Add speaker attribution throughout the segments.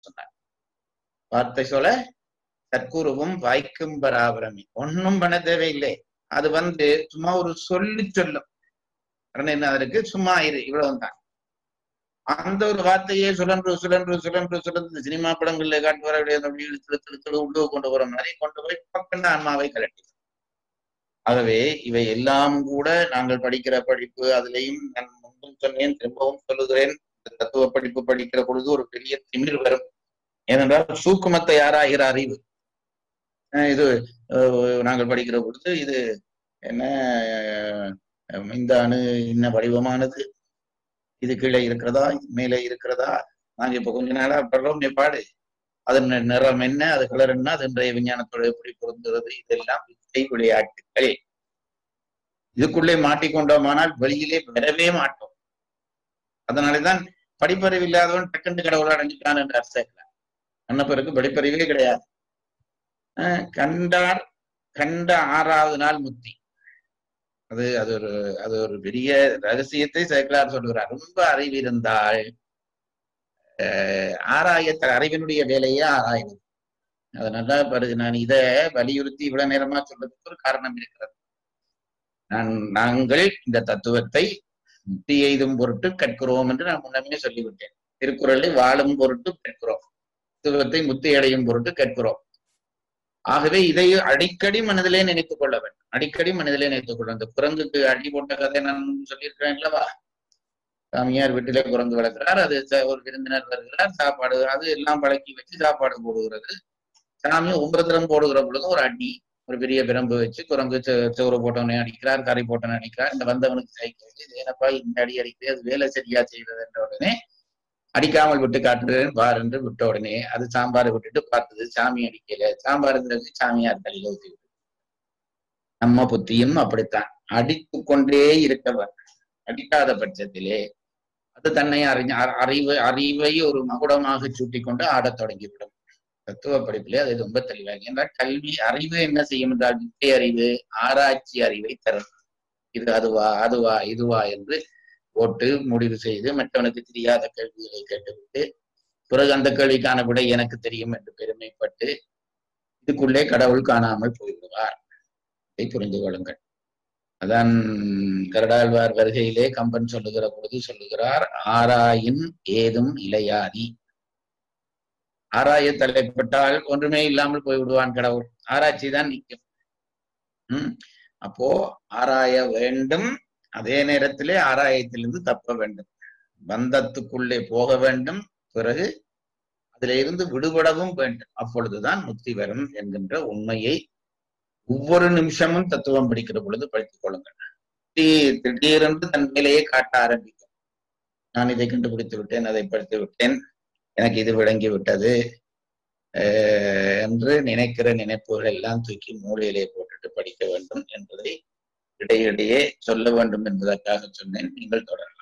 Speaker 1: சொன்னார் வார்த்தை சொல்ல சற்குருவும் வாய்க்கும் பராபரமி ஒன்னும் பண்ண தேவையில்லை அது வந்து சும்மா ஒரு சொல்லி சொல்லும் உடனே என்ன அதற்கு சும்மா இரு இவ்வளவுதான் அந்த ஒரு வார்த்தையே சுழன்று சுழன்று சுழன்று சுழன்று இந்த சினிமா படங்கள்ல காட்டு வர அப்படி இழுத்து இழுத்து இழுத்து உள்ளே கொண்டு போற மாதிரி கொண்டு போய் பக்கம்னா ஆன்மாவை கலட்டி ஆகவே இவை எல்லாம் கூட நாங்கள் படிக்கிற படிப்பு அதுலயும் நான் முன்பும் சொன்னேன் திரும்பவும் சொல்லுகிறேன் இந்த தத்துவ படிப்பு படிக்கிற பொழுது ஒரு பெரிய திமிர் வரும் ஏனென்றால் சூக்குமத்தை யாராகிற அறிவு அஹ் இது அஹ் நாங்கள் படிக்கிற பொழுது இது என்ன அஹ் இந்த அணு என்ன வடிவமானது இது கீழே இருக்கிறதா இது மேலே இருக்கிறதா நாங்க இப்ப கொஞ்ச நாளா படுறோம் பாடு அதன் நிறம் என்ன அது கலர் என்ன அது இன்றைய விஞ்ஞானத்தோட எப்படி பொருந்துகிறது இதெல்லாம் வித்தை விளையாட்டுகள் இதுக்குள்ளே மாட்டிக்கொண்டோமானால் வெளியிலே வரவே மாட்டோம் அதனாலதான் படிப்பறிவு இல்லாதவன் டக்குண்டு கடவுளை அடைஞ்சிட்டான் என்று அர்த்தம் அன்னப்பருக்கு படிப்பறிவே கிடையாது அஹ் கண்டார் கண்ட ஆறாவது நாள் முத்தி அது அது ஒரு அது ஒரு பெரிய ரகசியத்தை சேக்கலார் சொல்கிறார் ரொம்ப அறிவு இருந்தால் அஹ் ஆராய அறிவினுடைய வேலையே ஆராய்வது அதனால பாருங்க நான் இத வலியுறுத்தி இவ்வளவு நேரமா சொல்றதுக்கு ஒரு காரணம் இருக்கிறது நான் நாங்கள் இந்த தத்துவத்தை முக்தி எய்தும் பொருட்டு கற்கிறோம் என்று நான் முன்னமே சொல்லிவிட்டேன் திருக்குறளை வாழும் பொருட்டு கற்கிறோம் தத்துவத்தை முக்தி அடையும் பொருட்டு கற்கிறோம் ஆகவே இதை அடிக்கடி மனதிலே நினைத்துக் கொள்ள வேண்டும் அடிக்கடி மனதிலே நினைத்துக் கொள்ள இந்த குரங்குக்கு அடி போட்ட கதை நான் சொல்லியிருக்கிறேன் அல்லவா சாமியார் வீட்டிலே குரங்கு வளர்க்கிறார் அது ச- ஒரு விருந்தினர் வருகிறார் சாப்பாடு அது எல்லாம் பழக்கி வச்சு சாப்பாடு போடுகிறது சாமி ஒவ்வொரு தரம் போடுகிற பொழுது ஒரு அடி ஒரு பெரிய பிரம்பு வச்சு குரங்கு செ- செவுறு போட்டவனே அடிக்கிறார் கறி போட்டவனே அடிக்கிறார் இந்த வந்தவனுக்கு சைக்கிள் இது ஏனப்பா இந்த அடி அடிக்கிறது அது வேலை சரியா செய்யறது என்ற உடனே அடிக்காமல் விட்டு காட்டுறேன் பார் என்று விட்ட உடனே அது சாம்பாரை விட்டுட்டு பார்த்தது சாமி அடிக்கல சாம்பார் இருந்தது சாமியார் தலையில ஊத்தி விட்டு நம்ம புத்தியும் அப்படித்தான் அடித்து கொண்டே இருக்கவர் அடிக்காத பட்சத்திலே அது தன்னை அறிஞ அ- அறிவு அறிவை ஒரு மகுடமாக சூட்டிக் கொண்டு ஆடத் தொடங்கிவிடும் தத்துவ படிப்பிலே அது ரொம்ப தெளிவாக என்றால் கல்வி அறிவு என்ன செய்யும் என்றால் வித்தை அறிவு ஆராய்ச்சி அறிவை தரும் இது அதுவா அதுவா இதுவா என்று போட்டு முடிவு செய்து மற்றவனுக்கு தெரியாத கேள்விகளை கேட்டுவிட்டு பிறகு அந்த கேள்விக்கான விடை எனக்கு தெரியும் என்று பெருமைப்பட்டு இதுக்குள்ளே கடவுள் காணாமல் போய்விடுவார் இதை புரிந்து கொள்ளுங்கள் அதான் கரடாழ்வார் வருகையிலே கம்பன் சொல்லுகிற பொழுது சொல்லுகிறார் ஆராயின் ஏதும் இளையாதி ஆராய தலைப்பட்டால் ஒன்றுமே இல்லாமல் போய்விடுவான் கடவுள் ஆராய்ச்சி தான் நிற்கும் உம் அப்போ ஆராய வேண்டும் அதே நேரத்திலே ஆராயத்திலிருந்து தப்ப வேண்டும் பந்தத்துக்குள்ளே போக வேண்டும் பிறகு அதில இருந்து விடுபடவும் வேண்டும் அப்பொழுதுதான் முக்தி வரும் என்கின்ற உண்மையை ஒவ்வொரு நிமிஷமும் தத்துவம் படிக்கிற பொழுது படித்துக் கொள்ளுங்கள் திடீர் திடீரென்று தன் வேலையை காட்ட ஆரம்பிக்கும் நான் இதை கண்டுபிடித்து விட்டேன் அதை படித்து விட்டேன் எனக்கு இது விளங்கி விட்டது அஹ் என்று நினைக்கிற நினைப்புகள் எல்லாம் தூக்கி மூலையிலே போட்டுட்டு படிக்க வேண்டும் என்பதை இடையிடையே சொல்ல வேண்டும் என்பதற்காக சொன்னேன் நீங்கள் தொடரலாம்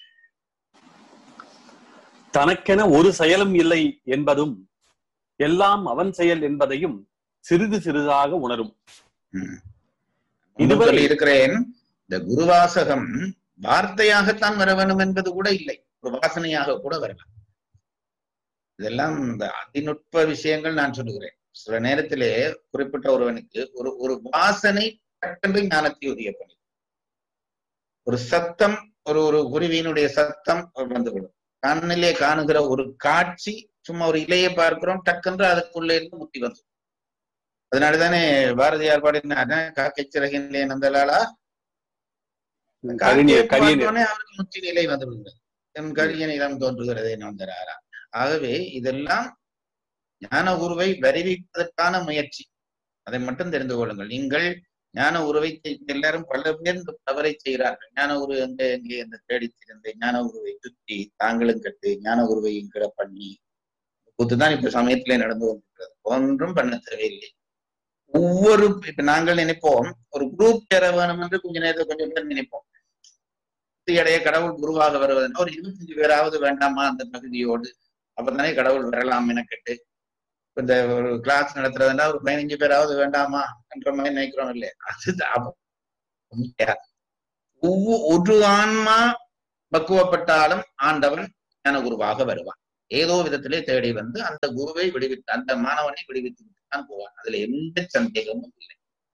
Speaker 2: தனக்கென ஒரு செயலும் இல்லை என்பதும் எல்லாம் அவன் செயல் என்பதையும் சிறிது சிறிதாக உணரும்
Speaker 1: ம்.
Speaker 2: இதுவரை-
Speaker 1: முன்பு சொல்லி இருக்கிறேன் இந்த குருவாசகம் வார்த்தையாகத்தான் வர வேண்டும் என்பது கூட இல்லை ஒரு வாசனையாக கூட வரலாம் இதெல்லாம் இந்த அதிநுட்ப விஷயங்கள் நான் சொல்லுகிறேன் சில நேரத்திலே குறிப்பிட்ட ஒருவனுக்கு ஒரு ஒரு வாசனை டக்கென்று ஞானத்தை உரிய பண்ணி ஒரு சத்தம் ஒரு ஒரு குருவியினுடைய சத்தம் வந்துவிடும் கண்ணிலே காணுகிற ஒரு காட்சி சும்மா ஒரு இலையை பார்க்கிறோம் டக்கென்று அதுக்குள்ளே இருந்து முத்தி வந்து அதனாலதானே பாரதியார் பாடினார் காக்கை சிறகிலே நந்தலாலா
Speaker 2: கழினிய
Speaker 1: காக்கையை
Speaker 2: கழிய
Speaker 1: பார்த்தோனே அவருக்கு முத்தி நிலை வந்து விடுகிறது என் கழிய நிலம் தோன்றுகிறதே நந்தராரா ஆகவே இதெல்லாம் ஞான உருவை வருவிப்பதற்கான முயற்சி அதை மட்டும் தெரிந்து கொள்ளுங்கள் நீங்கள் ஞான உருவை செய்- எல்லாரும் பல பேர் இந்த தவறை செய்கிறார்கள் ஞான உருவை வந்து எங்கே இந்த தேடி திறந்து ஞான உருவை சுற்றி தாங்களும் கட்டு ஞான உருவையும் கிட பண்ணி கூத்துதான் இப்ப சமயத்திலே நடந்து கொண்டிருக்கிறது ஒன்றும் பண்ண தேவையில்லை ஒவ்வொரு இப்ப நாங்கள் நினைப்போம் ஒரு குரூப் பெற வேணும் என்று கொஞ்ச நேரத்தை கொஞ்சம் பேர் நினைப்போம் இடைய கடவுள் குருவாக வருவதென்றால் ஒரு இருபத்தஞ்சு பேராவது வேண்டாமா அந்த தகுதியோடு அப்பதானே கடவுள் வரலாம் என கேட்டு இப்ப இந்த ஒரு கிளாஸ் நடத்துறதுன்னா ஒரு பதினஞ்சு பேராவது வேண்டாமா என்ற மாதிரி நினைக்கிறோம் இல்லையா அது அப்ப முடியாது. ஒவ்வொரு ஒரு ஆன்மா பக்குவப்பட்டாலும் ஆண்டவன் ஞான குருவாக வருவான் ஏதோ விதத்திலே தேடி வந்து அந்த குருவை விடுவித்து அந்த மாணவனை விடுவித்து விட்டு தான் போவான் அதுல எந்த சந்தேகமும் இல்லை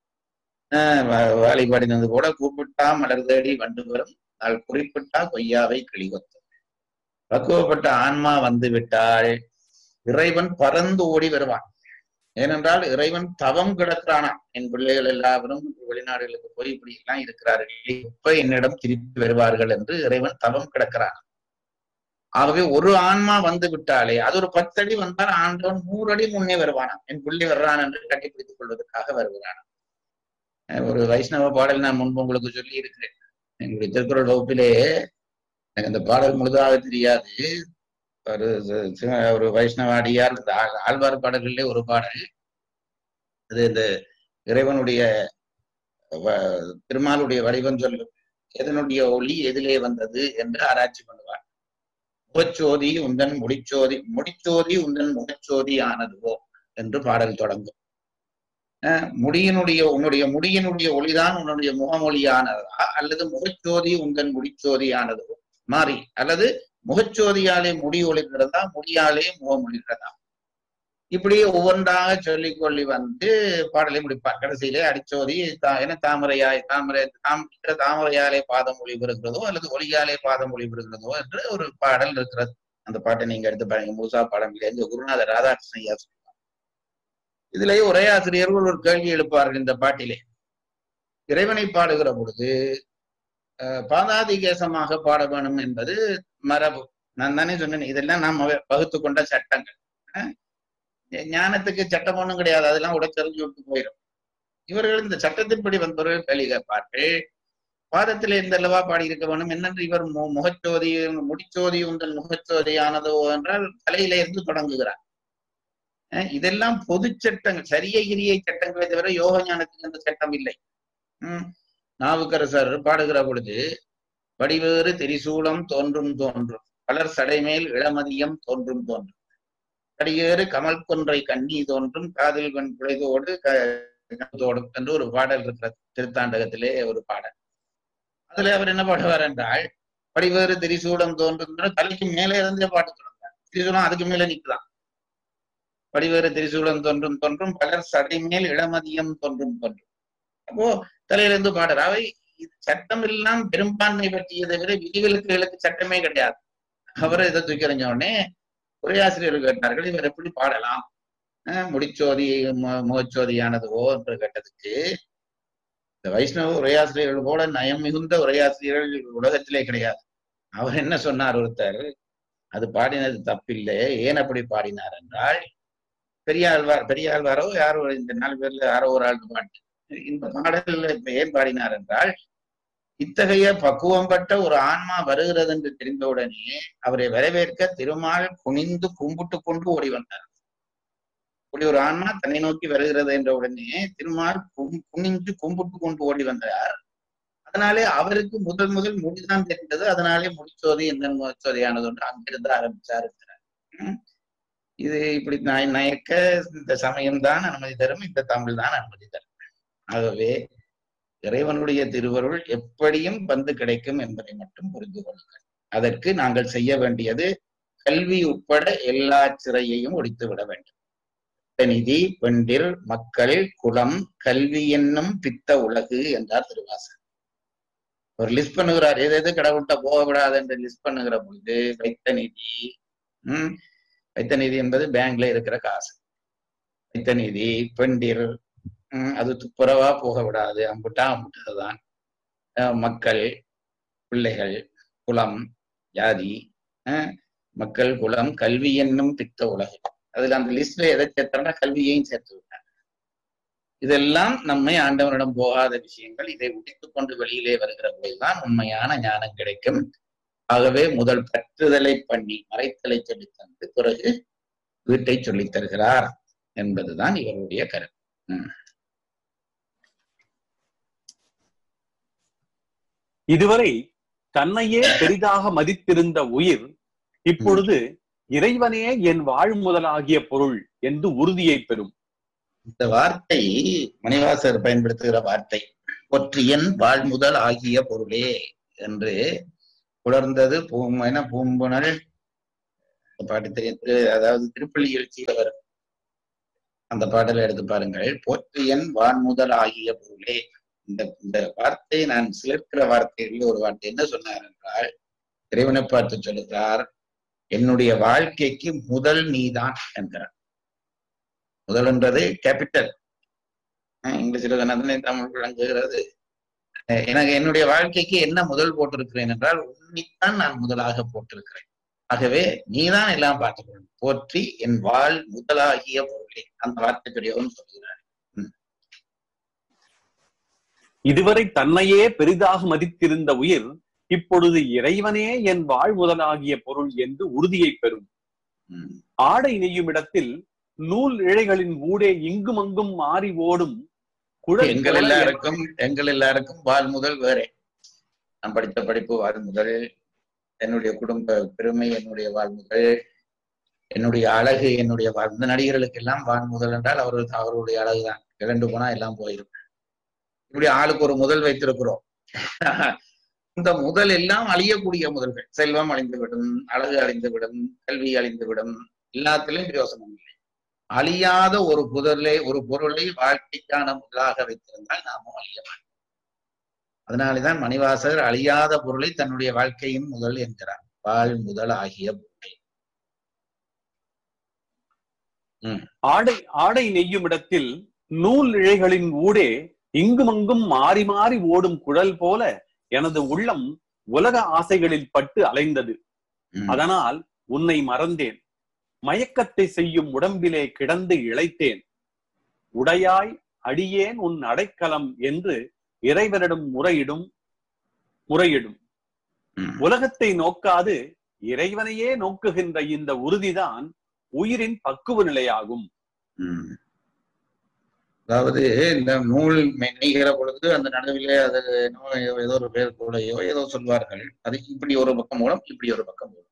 Speaker 1: ஆஹ் வ- வாலிபாடினது போல கூப்பிட்டா மலர் தேடி வண்டு வரும் நாள் குறிப்பிட்டா கொய்யாவை கிளிகொத்தும் பக்குவப்பட்ட ஆன்மா வந்து விட்டால் இறைவன் பறந்து ஓடி வருவான் ஏனென்றால் இறைவன் தவம் கிடக்கிறானா என் பிள்ளைகள் எல்லாரும் வெளிநாடுகளுக்கு போய் இப்படி எல்லாம் இருக்கிறார்கள் இப்ப என்னிடம் திருப்பி வருவார்கள் என்று இறைவன் தவம் கிடக்கிறான் ஆகவே ஒரு ஆன்மா வந்து விட்டாலே அது ஒரு பத்தடி வந்தால் ஆண்டவன் நூறு அடி முன்னே வருவானாம் என் பிள்ளை வர்றான் என்று கட்டிப்பிடித்துக் கொள்வதற்காக வருகிறானாம் அஹ் ஒரு வைஷ்ணவ பாடல் நான் முன்பு உங்களுக்கு சொல்லி இருக்கிறேன் எங்களுடைய திருக்குறள் வகுப்பிலே எனக்கு அந்த பாடல் முழுதாக தெரியாது ஒரு சி- சி- ஒரு வைஷ்ணவ அடியார் இந்த ஆ- ஆழ்வார் பாடல்களிலே ஒரு பாடல் அது இந்த இறைவனுடைய வ- திருமாலுடைய வடிவம் சொல்லும் எதனுடைய ஒளி எதிலே வந்தது என்று ஆராய்ச்சி பண்ணுவார் முகச்சோதி உந்தன் முடிச்சோதி முடிச்சோதி உந்தன் முகச்சோதி ஆனதுவோ என்று பாடல் தொடங்கும் அஹ் முடியினுடைய உன்னுடைய முடியினுடைய ஒளிதான் உன்னுடைய முகமொழியானதா அல்லது முகச்சோதி உந்தன் முடிச்சோதி ஆனதுவோ மாறி அல்லது முகச்சோதியாலே முடி ஒளிர்கிறதா முடியாலே முகம் ஒளிர்கிறதா இப்படி ஒவ்வொன்றாக சொல்லிக் கொள்ளி வந்து பாடலை முடிப்பார் கடைசியிலே அடிச்சோதி தா- என்ன தாமரையாய் தாமரை தாம் தாமரையாலே பாதம் ஒளி பெறுகிறதோ அல்லது ஒளியாலே பாதம் ஒளி பெறுகிறதோ என்று ஒரு பாடல் இருக்கிறது அந்த பாட்டை நீங்க எடுத்து பாருங்க மூசா பாடம் இந்த குருநாதர் ராதாகிருஷ்ணன் ஐயா சொல்லுவார் இதிலே ஒரே ஆசிரியர்கள் ஒரு கேள்வி எழுப்பார்கள் இந்த பாட்டிலே இறைவனை பாடுகிற பொழுது அஹ், பாதாதிகேசமாக பாட வேணும் என்பது மரபு நான் தானே சொன்னேன் இதெல்லாம் நாம் வகுத்து கொண்ட சட்டங்கள் அஹ், ஞானத்துக்கு சட்டம் ஒண்ணும் கிடையாது அதெல்லாம் உடச்செறிஞ்சு விட்டு போயிடும் இவர்கள் இந்த சட்டத்தின்படி வந்தவர்கள் கேள்வி கேட்பார்கள் பாதத்திலே இந்த அல்லவா பாடியிருக்க வேணும் என்னென்று இவர் மு- முகச்சோதி முடிச்சோதி உங்கள் முகச்சோதியானதோ என்றால் தலையில இருந்து தொடங்குகிறார் அஹ் இதெல்லாம் பொது சட்டங்கள் சரிய கிரியை சட்டங்களை தவிர யோக ஞானத்துக்கு அந்த சட்டம் இல்லை உம் நாவுக்கரசர் பாடுகிற பொழுது வடிவேறு திரிசூலம் தோன்றும் தோன்றும் பலர் சடைமேல் இளமதியம் தோன்றும் தோன்றும் கடியேறு கமல் கொன்றை கண்ணி தோன்றும் காதில் கண் குழைதோடு தோடும் என்று ஒரு பாடல் இருக்கிறது திருத்தாண்டகத்திலே ஒரு பாடல் அதுல அவர் என்ன பாடுவார் என்றால் படிவேறு திரிசூலம் தோன்றும் தலைக்கு மேலே இருந்தே பாட்டு தொடங்குறார் திரிசூலம் அதுக்கு மேல நிற்கலாம் படிவேறு திரிசூலம் தோன்றும் தோன்றும் பலர் சடை மேல் இளமதியம் தோன்றும் தோன்றும் அப்போ தலையிலிருந்து பாடுற அவை இது சட்டம் எல்லாம் பெரும்பான்மை பற்றியதை விட விதிவிலக்குகளுக்கு சட்டமே கிடையாது அவர் இதை தூக்கி எறிஞ்ச உடனே உரையாசிரியர்கள் கேட்டார்கள் இவர் எப்படி பாடலாம் அஹ் முடிச்சோதி மு- முகச்சோதியானதுவோ என்று கேட்டதுக்கு இந்த வைஷ்ணவ உரையாசிரியர்கள் போல நயம் மிகுந்த உரையாசிரியர்கள் உலகத்திலே கிடையாது அவர் என்ன சொன்னார் ஒருத்தர் அது பாடினது தப்பில்லை ஏன் அப்படி பாடினார் என்றால் பெரியாழ்வார் பெரியாழ்வாரோ யாரோ இந்த நாலு பேர்ல யாரோ ஒரு ஆள் பாட்டு இந்த பாடல்ல இப்ப ஏன் பாடினார் என்றால் இத்தகைய பக்குவம் பட்ட ஒரு ஆன்மா வருகிறது என்று தெரிந்தவுடனே அவரை வரவேற்க திருமால் குனிந்து கும்பிட்டு கொண்டு ஓடி வந்தார் இப்படி ஒரு ஆன்மா தன்னை நோக்கி வருகிறது என்ற உடனே திருமால் கும்- குனிந்து கும்பிட்டு கொண்டு ஓடி வந்தார் அதனாலே அவருக்கு முதல் முதல் முடிதான் தெரிந்தது அதனாலே முடிச்சோதி எந்த முகச்சோதியானது ஒன்று அங்கிருந்து ஆரம்பிச்சார் இருக்கிறார். உம் இது இப்படி நய- நயக்க இந்த சமயம் தான் அனுமதி தரும் இந்த தமிழ் தான் அனுமதி தரும் ஆகவே இறைவனுடைய திருவருள் எப்படியும் வந்து கிடைக்கும் என்பதை மட்டும் புரிந்து கொள்ளுங்கள் அதற்கு நாங்கள் செய்ய வேண்டியது கல்வி உட்பட எல்லா சிறையையும் ஒழித்து விட வேண்டும் நிதி பெண்டிர் மக்கள் குலம் கல்வி என்னும் பித்த உலகு என்றார் திருவாசர் ஒரு லிஸ்ட் பண்ணுகிறார் எது எது கடவுள்கிட்ட போக விடாது என்று லிஸ்ட் பண்ணுகிற பொழுது வைத்த நிதி உம் வைத்த நிதி என்பது பேங்க்ல இருக்கிற காசு வைத்த நிதி பெண்டிர் உம் அது துப்புரவா போக விடாது அம்புட்டா அம்புட்டதுதான் அஹ் மக்கள் பிள்ளைகள் குலம் ஜாதி அஹ் மக்கள் குலம் கல்வி என்னும் பித்த உலகு அதுல அந்த லிஸ்ட்ல எதை சேர்த்தாங்கன்னா கல்வியையும் சேர்த்து விட்டாங்க இதெல்லாம் நம்மை ஆண்டவனிடம் போகாத விஷயங்கள் இதை உடைத்துக் கொண்டு வெளியிலே வருகிற பொழுதுதான் உண்மையான ஞானம் கிடைக்கும் ஆகவே முதல் பற்றுதலை பண்ணி மறைத்தலை சொல்லித் தந்து பிறகு வீட்டை சொல்லித் தருகிறார் என்பதுதான் இவருடைய கருத்து உம்.
Speaker 2: இதுவரை தன்னையே பெரிதாக மதித்திருந்த உயிர் இப்பொழுது இறைவனே என் வாழ்முதலாகிய பொருள் என்று உறுதியை பெறும்
Speaker 1: இந்த வார்த்தை மணிவாசர் பயன்படுத்துகிற வார்த்தை ஒற்றியன் வாழ்முதல் ஆகிய பொருளே என்று புலர்ந்தது பூம் என பூம்புணல் இந்த பாட்டு தெரியும் திரு- அதாவது திருப்பள்ளி எழுச்சியில வரும் அந்த பாடலை எடுத்து பாருங்கள் போற்றியன் வான்முதல் ஆகிய பொருளே இந்த இந்த வார்த்தை நான் சிலிர்க்கிற வார்த்தைகளில் ஒரு வார்த்தை என்ன சொன்னார் என்றால் இறைவனை பார்த்து சொல்லுகிறார் என்னுடைய வாழ்க்கைக்கு முதல் நீதான் என்கிறார் முதல் என்றது கேபிட்டல் இங்கிலீஷ்ல சொன்னதுன்னு தமிழ் விளங்குகிறது அஹ் எனக்கு என்னுடைய வாழ்க்கைக்கு என்ன முதல் போட்டிருக்கிறேன் என்றால் உன்னைத்தான் நான் முதலாக போட்டிருக்கிறேன் ஆகவே நீதான் எல்லாம் பார்த்துக்கணும் போற்றி என் வாழ் முதலாகிய பொருளே அந்த வார்த்தை பெரியவன் சொல்கிறார்
Speaker 2: இதுவரை தன்னையே பெரிதாக மதித்திருந்த உயிர் இப்பொழுது இறைவனே என் வாழ் முதலாகிய பொருள் என்று உறுதியை பெறும்
Speaker 1: உம்.
Speaker 2: ஆடை நெய்யும் இடத்தில் நூல் இழைகளின் ஊடே இங்குமங்கும் மாறி ஓடும் குழல்
Speaker 1: எங்கள்
Speaker 2: போல
Speaker 1: எல்லாருக்கும் எங்கள் எல்லாருக்கும் வாழ் முதல் வேறே நான் படித்த படிப்பு வாழ் முதல் என்னுடைய குடும்ப பெருமை என்னுடைய வாழ் முதல் என்னுடைய அழகு என்னுடைய வாழ் இந்த நடிகர்களுக்கு எல்லாம் வாழ் முதல் என்றால் அவர்கள் அவர்களுடைய அழகுதான் இழந்து போனா எல்லாம் போயிடும் இப்படி ஆளுக்கு ஒரு முதல் வைத்திருக்கிறோம் இந்த முதல் எல்லாம் அழியக்கூடிய முதல்கள் செல்வம் அழிந்துவிடும் அழகு அழிந்துவிடும் கல்வி அழிந்துவிடும் எல்லாத்திலும் யோசனம் இல்லை அழியாத ஒரு புதலை ஒரு பொருளை வாழ்க்கைக்கான முதலாக வைத்திருந்தால் நாமும் அழிய மாட்டோம் அதனாலேதான் மணிவாசகர் அழியாத பொருளை தன்னுடைய வாழ்க்கையின் முதல் என்கிறார் வாழ் முதல் ஆகிய பொருளை
Speaker 2: ஆடை ஆடை நெய்யும் இடத்தில் நூல் இழைகளின் ஊடே இங்குமங்கும் மாறி மாறி ஓடும் குழல் போல எனது உள்ளம் உலக ஆசைகளில் பட்டு அலைந்தது
Speaker 1: ம்.
Speaker 2: அதனால் உன்னை மறந்தேன் மயக்கத்தை செய்யும் உடம்பிலே கிடந்து இளைத்தேன் உடையாய் அடியேன் உன் அடைக்கலம் என்று இறைவனிடம் முறையிடும் முறையிடும்
Speaker 1: ம்.
Speaker 2: உலகத்தை நோக்காது இறைவனையே நோக்குகின்ற இந்த உறுதிதான் உயிரின் பக்குவ நிலையாகும்
Speaker 1: ம். அதாவது இந்த நூல் மெ- நெய்கிற பொழுது அந்த நடுவிலே அது என்னவோ ஏதோ ஒரு பேர் கூடையோ ஏதோ சொல்வார்கள் அது இப்படி ஒரு பக்கம் மூலம் இப்படி ஒரு பக்கம் மூலம்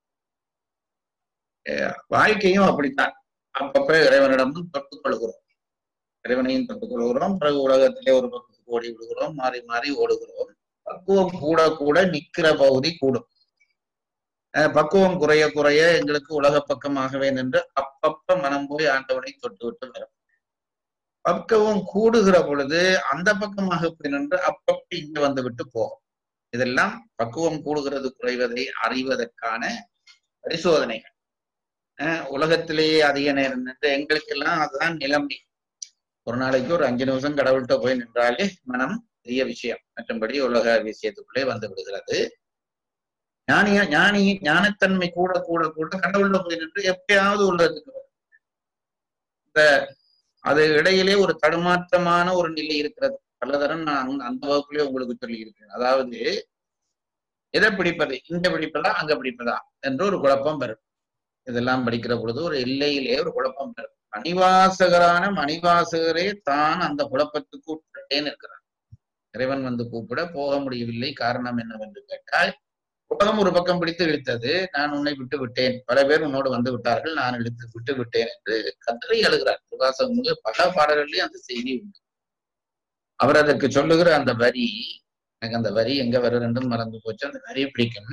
Speaker 1: வாழ்க்கையும் அப்படித்தான் அப்பப்ப இறைவனிடமும் தொட்டுக் கொள்கிறோம் இறைவனையும் தொட்டுக் கொள்கிறோம் பிறகு உலகத்திலே ஒரு பக்கத்துக்கு ஓடி விடுகிறோம் மாறி மாறி ஓடுகிறோம் பக்குவம் கூட கூட நிக்கிற பகுதி கூடும் அஹ் பக்குவம் குறைய குறைய எங்களுக்கு உலக பக்கமாகவே நின்று அப்பப்ப மனம் போய் ஆண்டவனை தொட்டு விட்டு வரும் பக்குவம் கூடுகிற பொழுது அந்த பக்கமாக போய் நின்று அப்பப்ப இங்க வந்து விட்டு போகும் இதெல்லாம் பக்குவம் கூடுகிறது குறைவதை அறிவதற்கான பரிசோதனைகள் அஹ் உலகத்திலேயே அதிக நேரம் நின்று எங்களுக்கெல்லாம் அதுதான் நிலைமை ஒரு நாளைக்கு ஒரு அஞ்சு நிமிஷம் கடவுள்கிட்ட போய் நின்றாலே மனம் பெரிய விஷயம் மற்றபடி உலக விஷயத்துக்குள்ளே வந்து விடுகிறது ஞானிய ஞானி ஞானத்தன்மை கூட கூட கூட கடவுள்ல போய் நின்று எப்பயாவது உள்ளதுக்கு வரும். இந்த அது இடையிலே ஒரு தடுமாற்றமான ஒரு நிலை இருக்கிறது பலதரம் நான் அந்த- அந்த வகுப்புலயே உங்களுக்கு சொல்லி இருக்கிறேன் அதாவது எதை பிடிப்பது இங்க பிடிப்பதா அங்க பிடிப்பதா என்று ஒரு குழப்பம் வரும் இதெல்லாம் படிக்கிற பொழுது ஒரு எல்லையிலே ஒரு குழப்பம் வரும் மணிவாசகரான மணிவாசகரே தான் அந்த குழப்பத்துக்கு உட்பட்டேன் இருக்கிறார் இறைவன் வந்து கூப்பிட போக முடியவில்லை காரணம் என்னவென்று கேட்டால் உலகம் ஒரு பக்கம் பிடித்து இழுத்தது நான் உன்னை விட்டு விட்டேன் பல பேர் உன்னோடு வந்து விட்டார்கள் நான் இழுத்து விட்டு விட்டேன் என்று கதறி அழுகிறார் திருவாசகம் முழு பல பாடல்கள்லயும் அந்த செய்தி உண்டு அவர் அதற்கு சொல்லுகிற அந்த வரி எனக்கு அந்த வரி எங்க வருதுன்னு மறந்து போச்சு அந்த வரி பிடிக்கும்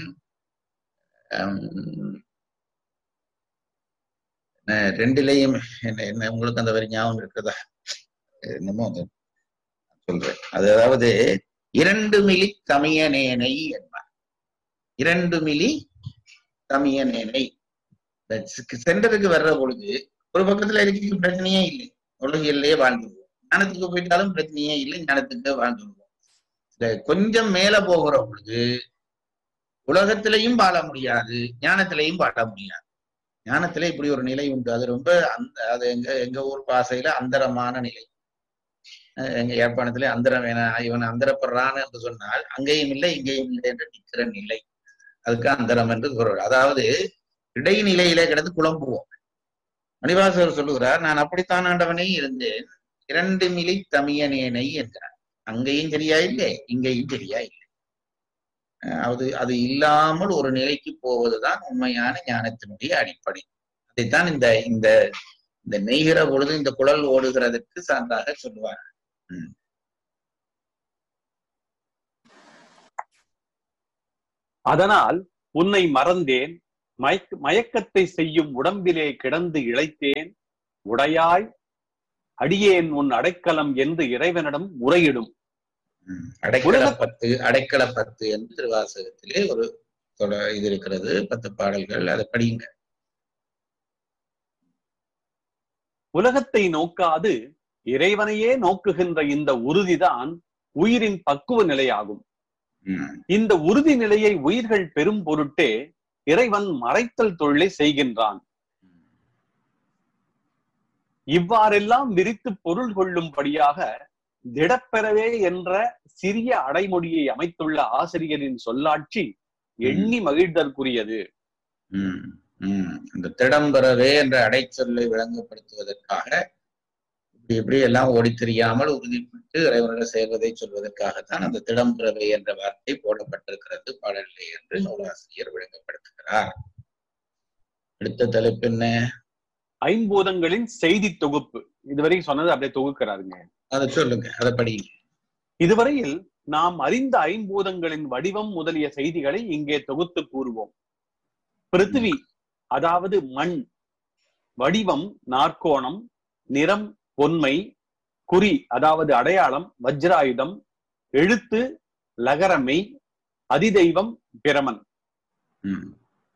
Speaker 1: ஆம், அஹ் ரெண்டிலையும் என்ன என்ன உங்களுக்கு அந்த வரி ஞாபகம் இருக்குதா என்னமோ அது சொல்றேன் அது அதாவது இரண்டு மிலி தமியனேனை என்பார் இரண்டு மிலி தமியனேனை இந்த சி- சென்டருக்கு வர்ற பொழுது ஒரு பக்கத்துல இருக்கிற பிரச்சனையே இல்லை உலகிலேயே வாழ்ந்துருவோம் ஞானத்துக்கு போயிட்டாலும் பிரச்சனையே இல்லை ஞானத்துக்கு வாழ்ந்துருவோம் இந்த கொஞ்சம் மேல போகிற பொழுது உலகத்திலையும் வாழ முடியாது ஞானத்திலையும் வாழ முடியாது ஞானத்திலே இப்படி ஒரு நிலை உண்டு அது ரொம்ப அந்த அது எங்க எங்க ஊர் பாசையில அந்தரமான நிலை அஹ் எங்க யாழ்ப்பாணத்திலே அந்தரம் வேணா இவன் அந்தரப்படுறான் என்று சொன்னால் அங்கேயும் இல்லை இங்கேயும் இல்லை என்று நிற்கிற நிலை அதுக்கு அந்தரம் என்று பொருள் அதாவது இடைநிலையிலே கிடந்து குழம்புவோம் மணிவாசகர் சொல்லுகிறார் நான் அப்படித்தான் ஆண்டவனே இருந்தேன் இரண்டு மிலி தமியனேனை என்கிறார் அங்கேயும் சரியா இல்லை இங்கேயும் சரியா இல்லை அஹ் அது அது இல்லாமல் ஒரு நிலைக்கு போவதுதான் உண்மையான ஞானத்தினுடைய அடிப்படை அதைத்தான் இந்த இந்த இந்த நெய்கிற பொழுது இந்த குழல் ஓடுகிறதுக்கு சான்றாக சொல்லுவார்
Speaker 2: அதனால் உன்னை மறந்தேன் மயக்க மயக்கத்தை செய்யும் உடம்பிலே கிடந்து இழைத்தேன் உடையாய் அடியேன் உன் அடைக்கலம் என்று இறைவனிடம் முறையிடும்
Speaker 1: ம். அடைக்கலப்பத்து அடைக்கலப்பத்து என்று திருவாசகத்திலே ஒரு தொட- இது இருக்கிறது பத்து பாடல்கள் அதை படியுங்க
Speaker 2: உலகத்தை நோக்காது இறைவனையே நோக்குகின்ற இந்த உறுதிதான் உயிரின் பக்குவ நிலையாகும்
Speaker 1: ம்.
Speaker 2: இந்த உறுதி நிலையை உயிர்கள் பெரும் பொருட்டே இறைவன் மறைத்தல் தொழிலை செய்கின்றான் இவ்வாறெல்லாம் விரித்து பொருள் கொள்ளும்படியாக திடப்பெறவே என்ற சிறிய அடைமொழியை அமைத்துள்ள ஆசிரியரின் சொல்லாட்சி எண்ணி மகிழ்தற்குரியது
Speaker 1: ம். ம். இந்த திடம்பெறவே என்ற அடைச்சொல்லை விளங்கப்படுத்துவதற்காக இப்படி இப்படி எல்லாம் ஓடி தெரியாமல் உறுதிப்பட்டு இறைவனிடம் சேர்வதை சொல்வதற்காகத்தான் அந்த திடம்பெறவே என்ற வார்த்தை போடப்பட்டிருக்கிறது பாடலிலே என்று நூலாசிரியர் விளங்கப்படுத்துகிறார் அடுத்த தலைப்பு என்ன
Speaker 2: ஐம்பூதங்களின் செய்தி தொகுப்பு இதுவரை சொன்னது அப்படியே தொகுக்கிறாருங்க
Speaker 1: அதை சொல்லுங்க அதை படிங்க
Speaker 2: இதுவரையில் நாம் அறிந்த ஐம்பூதங்களின் வடிவம் முதலிய செய்திகளை இங்கே தொகுத்து கூறுவோம் பிருத்திவி அதாவது மண் வடிவம் நாற்கோணம் நிறம் பொன்மை குறி அதாவது அடையாளம் வஜ்ராயுதம் எழுத்து லகரமை அதிதெய்வம் பிரமன்
Speaker 1: ம்.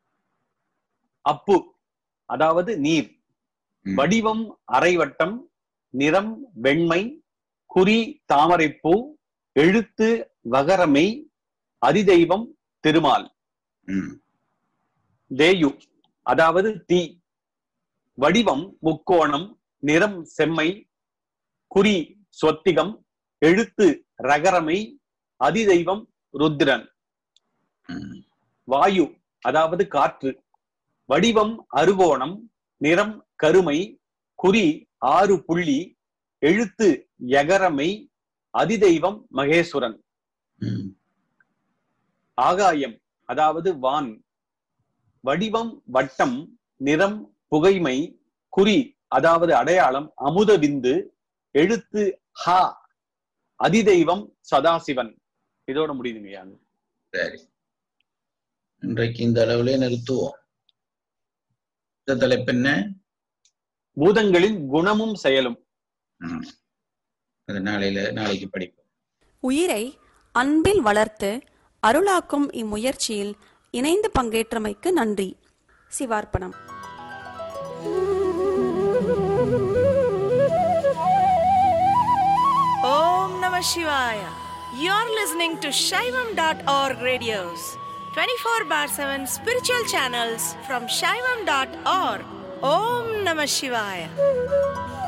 Speaker 2: அப்பு அதாவது நீர்
Speaker 1: ம்.
Speaker 2: வடிவம் அரைவட்டம் நிறம் வெண்மை குறி தாமரைப்பூ எழுத்து வகரமை அதிதெய்வம் திருமால்
Speaker 1: ம்.
Speaker 2: தேயு அதாவது தீ வடிவம் முக்கோணம் நிறம் செம்மை குறி சொத்திகம் எழுத்து ரகரமை அதிதெய்வம் ருத்ரன்
Speaker 1: ம்.
Speaker 2: வாயு அதாவது காற்று வடிவம் அறுகோணம் நிறம் கருமை குறி ஆறு புள்ளி எழுத்து யகரமை அதிதெய்வம் மகேஸ்வரன்
Speaker 1: ம்.
Speaker 2: ஆகாயம் அதாவது வான் வடிவம் வட்டம் நிறம் புகைமை குறி அதாவது அடையாளம் அமுத விந்து எழுத்து ஹா அதிதெய்வம் சதாசிவன் இதோட முடியுதுங்கய்யா
Speaker 1: சரி இன்றைக்கு இந்த அளவிலே நிறுத்துவோம் இந்த தலைப்பு என்ன
Speaker 2: பூதங்களின் குணமும் செயலும்
Speaker 1: ம். அது நாளையில நாளைக்கு படிப்போம்
Speaker 3: உயிரை அன்பில் வளர்த்து அருளாக்கும் இம்முயற்சியில் இணைந்து பங்கேற்றமைக்கு நன்றி சிவார்ப்பணம்
Speaker 4: Om Namah Shivaya. You're listening to Shaivam.org radios, 24 bar 7 spiritual channels from Shaivam.org. Om Namah Shivaya.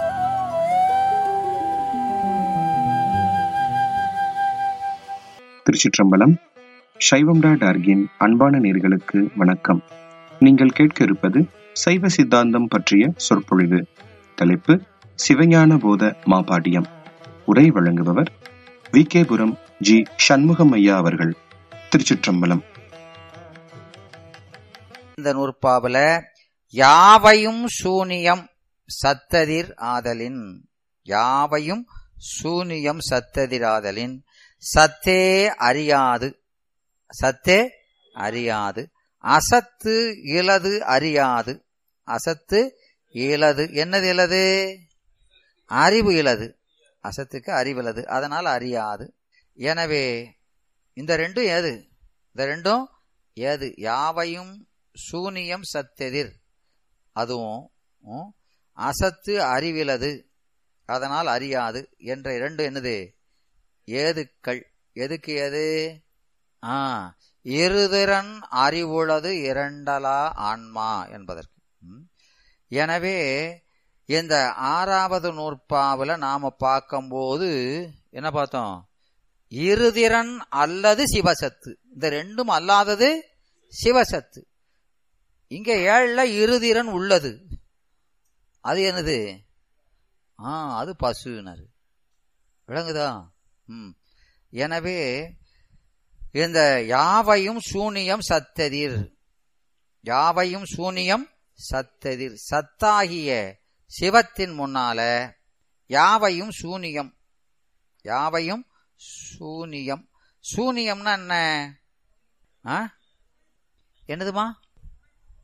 Speaker 5: திருச்சிற்றம்பலம் சைவம் டாட் ஆர்கின் அன்பான நேர்களுக்கு வணக்கம் நீங்கள் கேட்க இருப்பது சைவ சித்தாந்தம் பற்றிய சொற்பொழிவு தலைப்பு சிவஞான போத மாபாடியம் உரை வழங்குபவர் வி கேபுரம் ஜி சண்முகம் ஐயா அவர்கள் திருச்சிற்றம்பலம்
Speaker 6: இந்த நூற்பாவுல யாவையும் சூனியம் சத்ததிர் ஆதலின் யாவையும் சூனியம் சத்ததிர் ஆதலின் சத்தே அறியாது சத்தே அறியாது அசத்து இலது அறியாது அசத்து இலது என்னது இலது அறிவு இலது அசத்துக்கு அறிவிலது அதனால் அறியாது எனவே இந்த ரெண்டும் ஏது இந்த ரெண்டும் ஏது யாவையும் சூனியம் சத்தெதிர் அதுவும் ம், அசத்து அறிவிலது அதனால் அறியாது என்ற இரண்டு என்னது ஏதுக்கள் எதுக்கு எது ஆ இருதிறன் அறிவுளது இரண்டலா ஆன்மா என்பதற்கு ம். எனவே இந்த ஆறாவது நூற்பாவில் நாம பார்க்கும்போது என்ன பார்த்தோம் இருதிறன் அல்லது சிவசத்து இந்த ரெண்டும் அல்லாதது சிவசத்து இங்க ஏழுல இருதிறன் உள்ளது அது என்னது ஆ அது பசுனர் விளங்குதா ம் எனவே இந்த யாவையும் சூனியம் சத்ததிர் யாவையும் சூனியம் சத்ததிர் சத்தாகிய சிவத்தின் முன்னால யாவையும் சூனியம் யாவையும் சூனியம் சூனியம்னா என்ன ஆ என்னதுமா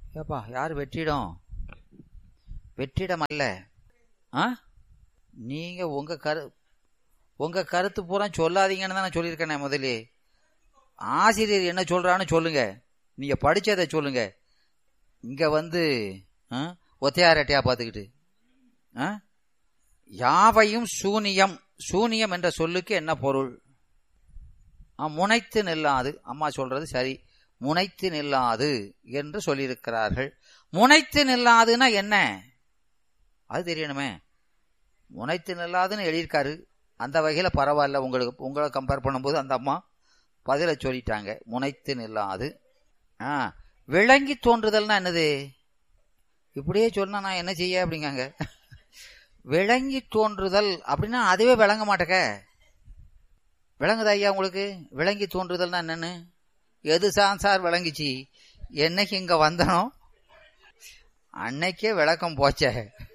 Speaker 6: ஏப்பா யார் வெற்றிடம் வெற்றிடம் அல்ல ஆ நீங்க உங்க கரு உங்க கருத்து பூரா சொல்லாதீங்கன்னு தான் நான் சொல்லியிருக்கேனே முதலே ஆசிரியர் என்ன சொல்றான்னு சொல்லுங்க நீங்க படிச்சதை சொல்லுங்க இங்க வந்து ஆ, ஒத்தையாரட்டையா பார்த்துக்கிட்டு ஆ? யாவையும் சூனியம் சூனியம் என்ற சொல்லுக்கு என்ன பொருள் ஆ, முனைத்து நில்லாது அம்மா சொல்றது சரி முனைத்து நில்லாது என்று சொல்லியிருக்கிறார்கள் முனைத்து நில்லாதுன்னா என்ன அது தெரியணுமே முனைத்து நில்லாதுன்னு எழுதியிருக்காரு அந்த வகையில பரவாயில்ல உங்களுக்கு உங்களை கம்பேர் பண்ணும்போது அந்த அம்மா பதில சொல்லிட்டாங்க முனைத்து நில்லாது ஆ விளங்கி தோன்றுதல்னா என்னது இப்படியே சொன்னா நான் என்ன செய்ய அப்படிங்காங்க விளங்கி தோன்றுதல் அப்படின்னா அதுவே விளங்க மாட்டேக்க விளங்குதா ஐயா உங்களுக்கு விளங்கி தோன்றுதல்னா என்னன்னு எது சான் சார் விளங்கிச்சு என்னைக்கு இங்க வந்தனோ அன்னைக்கே விளக்கம் போச்சே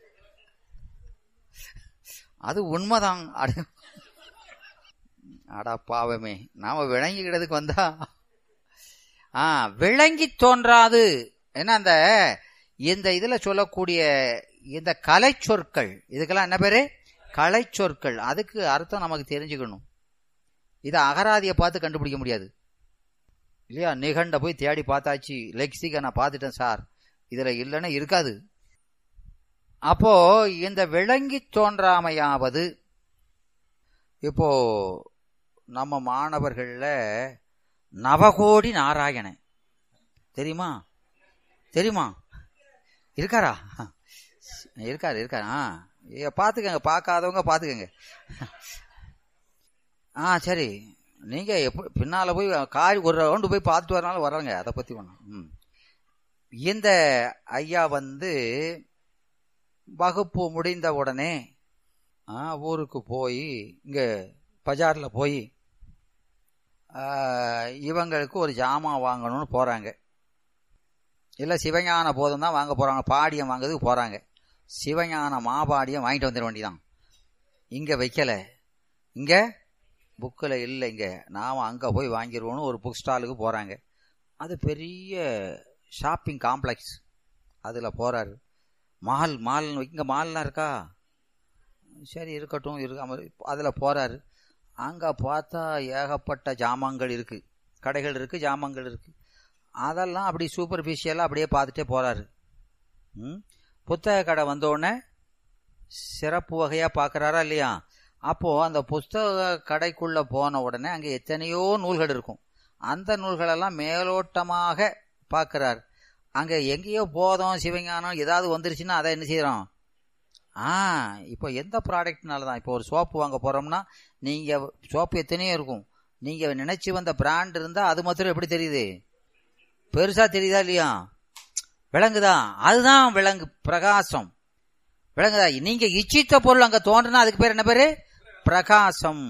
Speaker 6: அது உண்மைதான் அட அடா பாவமே நாம விளங்கிக்கிறதுக்கு வந்தா ஆ விளங்கி தோன்றாது ஏன்னா அந்த இந்த இதுல சொல்லக்கூடிய இந்த கலை சொற்கள் இதுக்கெல்லாம் என்ன பேரு கலை சொற்கள் அதுக்கு அர்த்தம் நமக்கு தெரிஞ்சுக்கணும் இதை அகராதியை பார்த்து கண்டுபிடிக்க முடியாது இல்லையா நிகண்ட போய் தேடி பார்த்தாச்சு லெக்சிக நான் பார்த்துட்டேன் சார் இதுல இல்லைன்னா இருக்காது அப்போ இந்த விளங்கி தோன்றாமையாவது இப்போ நம்ம மாணவர்கள்ல நவகோடி நாராயணன் தெரியுமா தெரியுமா இருக்காரா இருக்காரு இருக்காரு ஆ ஏ, பாத்துக்கங்க பார்க்காதவங்க பாத்துக்கங்க ஆ சரி நீங்க எப்ப பின்னால போய் காரி ஒரு ரவுண்டு போய் பார்த்துட்டு வரனாலும் வர்றாங்க அதை பத்தி ஒன்றும் ம் இந்த ஐயா வந்து வகுப்பு முடிந்த உடனே ஆ, ஊருக்கு போய் இங்க பஜார்ல போய் ஆ, இவங்களுக்கு ஒரு ஜாமான் வாங்கணும்னு போறாங்க இல்ல சிவஞான போதம் தான் வாங்க போறாங்க பாடியம் வாங்குறதுக்கு போறாங்க சிவஞான மாபாடியம் வாங்கிட்டு வந்துட வேண்டியதான் இங்க வைக்கல இங்க புக்கில் இல்லை இங்க நாம அங்க போய் வாங்கிடுவோம்னு ஒரு புக் ஸ்டாலுக்கு போறாங்க அது பெரிய ஷாப்பிங் காம்ப்ளெக்ஸ் அதுல போறாரு மால் மால் இங்க மால்லாம் இருக்கா சரி இருக்கட்டும் இருக்காம அதுல போறாரு அங்க பார்த்தா ஏகப்பட்ட ஜாமான்கள் இருக்கு கடைகள் இருக்கு ஜாமான்கள் இருக்கு அதெல்லாம் அப்படி சூப்பர்ஃபிஷியலாக அப்படியே பார்த்துட்டே போறாரு ம் புத்தக கடை வந்த உடனே சிறப்பு வகையா பார்க்கறாரா இல்லையா அப்போ அந்த புஸ்தக கடைக்குள்ள போன உடனே அங்க எத்தனையோ நூல்கள் இருக்கும் அந்த நூல்களெல்லாம் மேலோட்டமாக பார்க்கறார் அங்க எங்கேயோ போதும் சிவஞானம் ஏதாவது வந்துருச்சுன்னா அதை என்ன செய்யறோம் ஆ இப்போ எந்த ப்ராடக்ட்னால தான் இப்போ ஒரு சோப்பு வாங்க போறோம்னா நீங்க சோப்பு எத்தனையோ இருக்கும் நீங்க நினைச்சு வந்த பிராண்ட் இருந்தா அது மாத்திரம் எப்படி தெரியுது பெருசா தெரியுதா இல்லையா விளங்குதா அதுதான் விளங்கு பிரகாசம் விளங்குதா நீங்க இச்சித்த பொருள் அங்க தோன்றுனா அதுக்கு பேர் என்ன பேரு பிரகாசம்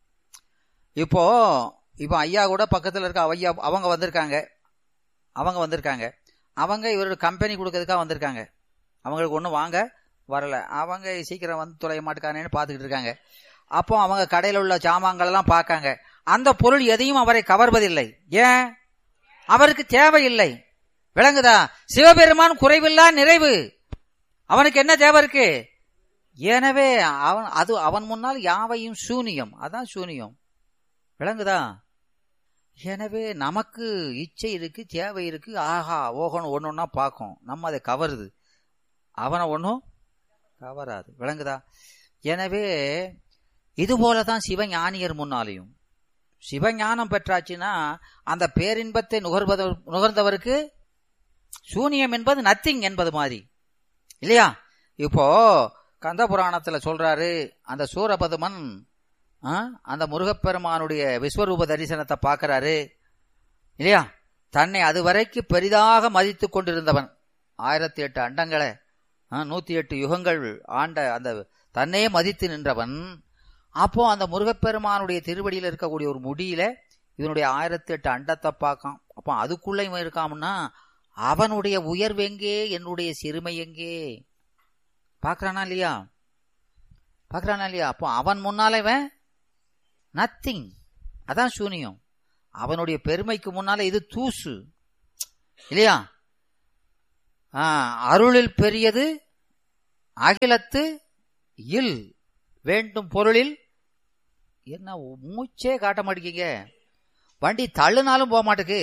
Speaker 6: இப்போ இப்போ ஐயா கூட பக்கத்துல இருக்க ஐயா அவங்க வந்திருக்காங்க அவங்க வந்திருக்காங்க அவங்க இவரோட கம்பெனி கொடுக்கறதுக்காக வந்திருக்காங்க அவங்களுக்கு ஒன்றும் வாங்க வரல அவங்க சீக்கிரம் வந்து தொலைய மாட்டுக்கானேன்னு பார்த்துக்கிட்டு இருக்காங்க அப்போ அவங்க கடையில் உள்ள சாமான்கள் எல்லாம் பார்க்காங்க அந்த பொருள் எதையும் அவரை கவர்வதில்லை ஏன் அவருக்கு தேவையில்லை விளங்குதா சிவபெருமான் குறைவில்லா நிறைவு அவனுக்கு என்ன தேவை இருக்கு எனவே அவன் அது அவன் முன்னால் யாவையும் சூனியம் அதான் சூனியம் விளங்குதா எனவே நமக்கு இச்சை இருக்கு தேவை இருக்கு ஆஹா ஓகணும் ஒன்னு ஒன்னா பார்க்கும் நம்ம அதை கவருது அவனை ஒன்றும் கவராது விளங்குதா எனவே இது போலதான் சிவஞானியர் முன்னாலேயும் சிவஞானம் பெற்றாச்சுன்னா அந்த பேரின்பத்தை நுகர்வத நுகர்ந்தவருக்கு சூனியம் என்பது நத்திங் என்பது மாதிரி இல்லையா இப்போ கந்த புராணத்துல சொல்றாரு அந்த சூரபதுமன் ஆ, அந்த முருகப்பெருமானுடைய விஸ்வரூப தரிசனத்தை பார்க்கறாரு இல்லையா தன்னை அதுவரைக்கு பெரிதாக மதித்து கொண்டிருந்தவன் ஆயிரத்தி எட்டு அண்டங்களை ஆ, நூத்தி எட்டு யுகங்கள் ஆண்ட அந்த தன்னையே மதித்து நின்றவன் அப்போ அந்த முருகப்பெருமானுடைய திருவடியில இருக்கக்கூடிய ஒரு முடியில இவனுடைய ஆயிரத்தி எட்டு அண்டத்தை பார்க்கான் அப்போ அதுக்குள்ள இவன் இருக்காம்னா அவனுடைய உயர்வு எங்கே என்னுடைய சிறுமை எங்கே பாக்குறானா இல்லையா பாக்குறானா இல்லையா அப்போ அவன் முன்னால இவன் நத்திங் அதான் சூனியம் அவனுடைய பெருமைக்கு முன்னால இது தூசு இல்லையா ஆ, அருளில் பெரியது அகிலத்து இல் வேண்டும் பொருளில் என்ன மூச்சே காட்ட மாட்டேங்க வண்டி தள்ளுனாலும் போக மாட்டேக்கு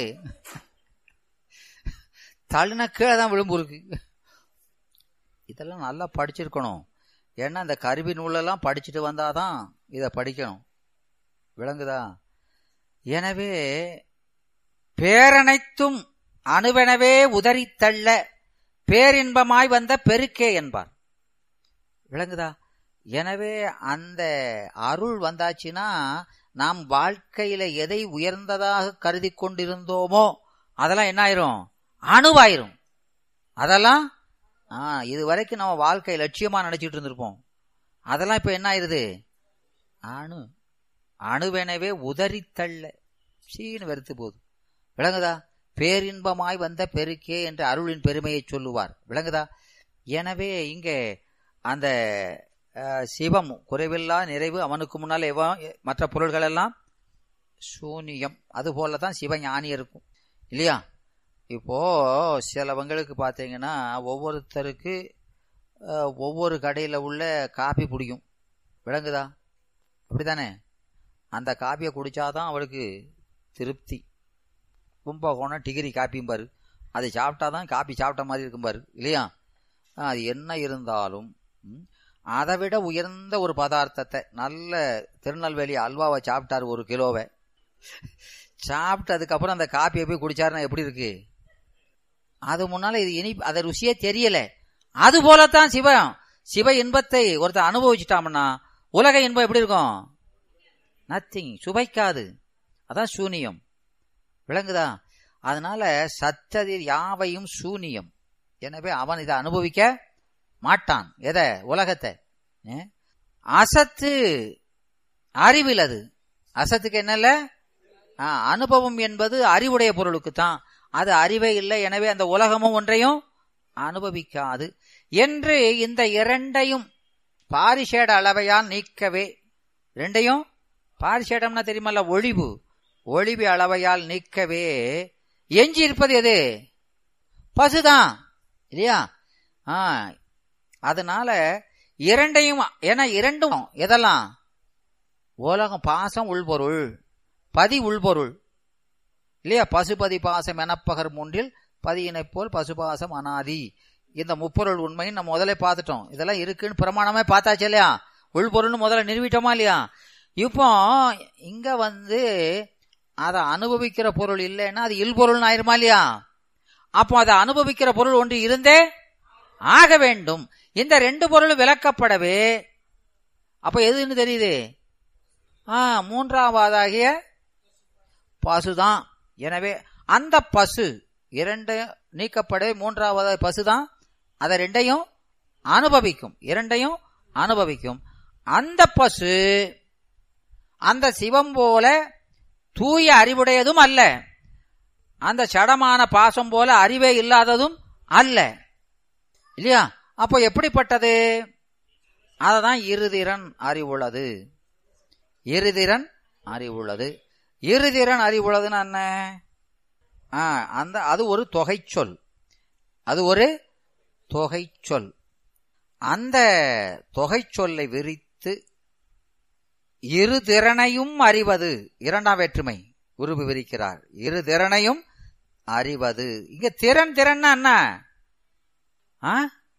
Speaker 6: தள்ளுனா கீழே தான் விழும்பு இருக்கு இதெல்லாம் நல்லா படிச்சிருக்கணும் ஏன்னா இந்த கருவி நூலெல்லாம் படிச்சுட்டு வந்தாதான் இதை படிக்கணும் விளங்குதா எனவே பேரனைத்தும் அணுவெனவே உதறித்தள்ள பேரின்பமாய் வந்த பெருக்கே என்பார் விளங்குதா எனவே அந்த அருள் வந்தாச்சுன்னா நாம் வாழ்க்கையில எதை உயர்ந்ததாக கருதி கொண்டிருந்தோமோ அதெல்லாம் என்ன ஆயிரும் அணுவாயிரும் அதெல்லாம் ஆ இது வரைக்கும் நம்ம வாழ்க்கை லட்சியமா நினைச்சிட்டு இருந்திருப்போம் அதெல்லாம் இப்ப என்ன ஆயிருது அணு அணுவெனவே உதறித்தள்ள சீனு வெறுத்து போகுது விளங்குதா பேரின்பமாய் வந்த பெருக்கே என்று அருளின் பெருமையை சொல்லுவார் விளங்குதா எனவே இங்கே அந்த அஹ், சிவம் குறைவில்லா நிறைவு அவனுக்கு முன்னால் எவ மற்ற பொருள்கள் எல்லாம் சூனியம் அது போல தான் சிவஞானி இருக்கும் இல்லையா இப்போ சிலவங்களுக்கு பார்த்தீங்கன்னா ஒவ்வொருத்தருக்கு அஹ், ஒவ்வொரு கடையில் உள்ள காப்பி பிடிக்கும் விளங்குதா அப்படிதானே அந்த காப்பியை குடிச்சாதான் அவளுக்கு திருப்தி கும்பகோணம் டிகிரி காப்பிம்பாரு அதை சாப்பிட்டாதான் காப்பி சாப்பிட்ட மாதிரி இருக்கும்பாரு இல்லையா ஆ, அது என்ன இருந்தாலும் ம், அதை விட உயர்ந்த ஒரு பதார்த்தத்தை நல்ல திருநெல்வேலி அல்வாவை சாப்பிட்டாரு ஒரு கிலோவை சாப்பிட்டு அதுக்கப்புறம் அந்த காப்பியை போய் குடிச்சாருன்னா எப்படி இருக்கு அது முன்னால இது இனி அதை ருசியே தெரியல அது போலத்தான் சிவம் சிவ இன்பத்தை ஒருத்தர் அனுபவிச்சுட்டாம்னா உலக இன்பம் எப்படி இருக்கும் நத்திங் சுவைக்காது அதான் சூனியம் விளங்குதா அதனால சத்ததில் யாவையும் சூனியம் எனவே அவன் இதை அனுபவிக்க மாட்டான் எதை உலகத்தை ஏ? அசத்து அறிவில் அது அசத்துக்கு என்னல்ல ஆ, அனுபவம் என்பது அறிவுடைய பொருளுக்கு தான் அது அறிவே இல்லை எனவே அந்த உலகமும் ஒன்றையும் அனுபவிக்காது என்று இந்த இரண்டையும் பாரிஷேட அளவையால் நீக்கவே ரெண்டையும் பாரிஷேடம்னா தெரியுமல்ல ஒளிவு ஒளிவு அளவையால் நீக்கவே எஞ்சி இருப்பது எது பசுதான் இல்லையா ஆ அதனால இரண்டையும் ஏன்னா இரண்டும் எதெல்லாம் உலகம் பாசம் உள்பொருள் பதி உள்பொருள் இல்லையா பசுபதி பாசம் எனப்பகர் மூன்றில் பதியினைப் போல் பசுபாசம் அனாதி இந்த முப்பொருள் உண்மைன்னு நம்ம முதல்ல பார்த்துட்டோம் இதெல்லாம் இருக்குன்னு பிரமாணமே பார்த்தாச்சு இல்லையா உள்பொருள்னு முதல்ல நிறுவிட்டோமா இல்லையா இப்போ இங்க வந்து அதை அனுபவிக்கிற பொருள் இல்லைன்னா அது இல்பொருள்னு ஆயிருமா இல்லையா அப்போ அதை அனுபவிக்கிற பொருள் ஒன்று இருந்தே ஆக வேண்டும் இந்த ரெண்டு பொருளும் விளக்கப்படவே அப்ப எதுன்னு தெரியுது ஆ மூன்றாவதாகிய பசுதான் எனவே அந்த பசு இரண்டு நீக்கப்படவே மூன்றாவது பசுதான் அதை ரெண்டையும் அனுபவிக்கும் இரண்டையும் அனுபவிக்கும் அந்த பசு அந்த சிவம் போல தூய அறிவுடையதும் அல்ல அந்த சடமான பாசம் போல அறிவே இல்லாததும் அல்ல இல்லையா அப்போ எப்படிப்பட்டது அததான் இருதிறன் அறிவுள்ளது இருதிறன் அறிவுள்ளது இருதிறன் அறிவுள்ளதுன்னா என்ன ஆ, அந்த அது ஒரு தொகை சொல் அது ஒரு தொகை சொல் அந்த தொகை சொல்லை விரித்து இரு திறனையும் அறிவது இரண்டாம் வேற்றுமை குரு விவரிக்கிறார் இரு திறனையும் அறிவது இங்க திறன் திறன்னா என்ன ஆ?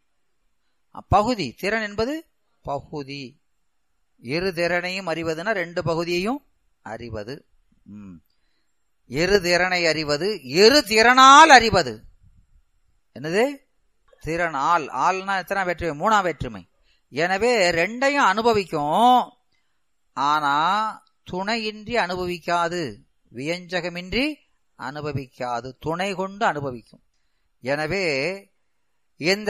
Speaker 6: பகுதி திறன் என்பது பகுதி இரு திறனையும் அறிவதுன்னா ரெண்டு பகுதியையும் அறிவது ம். இரு திறனை அறிவது இரு திறனால் அறிவது என்னது திறனால் ஆள்னா எத்தனை வேற்றுமை மூணாம் வேற்றுமை எனவே ரெண்டையும் அனுபவிக்கும் ஆனா துணையின்றி அனுபவிக்காது வியஞ்சகமின்றி அனுபவிக்காது துணை கொண்டு அனுபவிக்கும் எனவே இந்த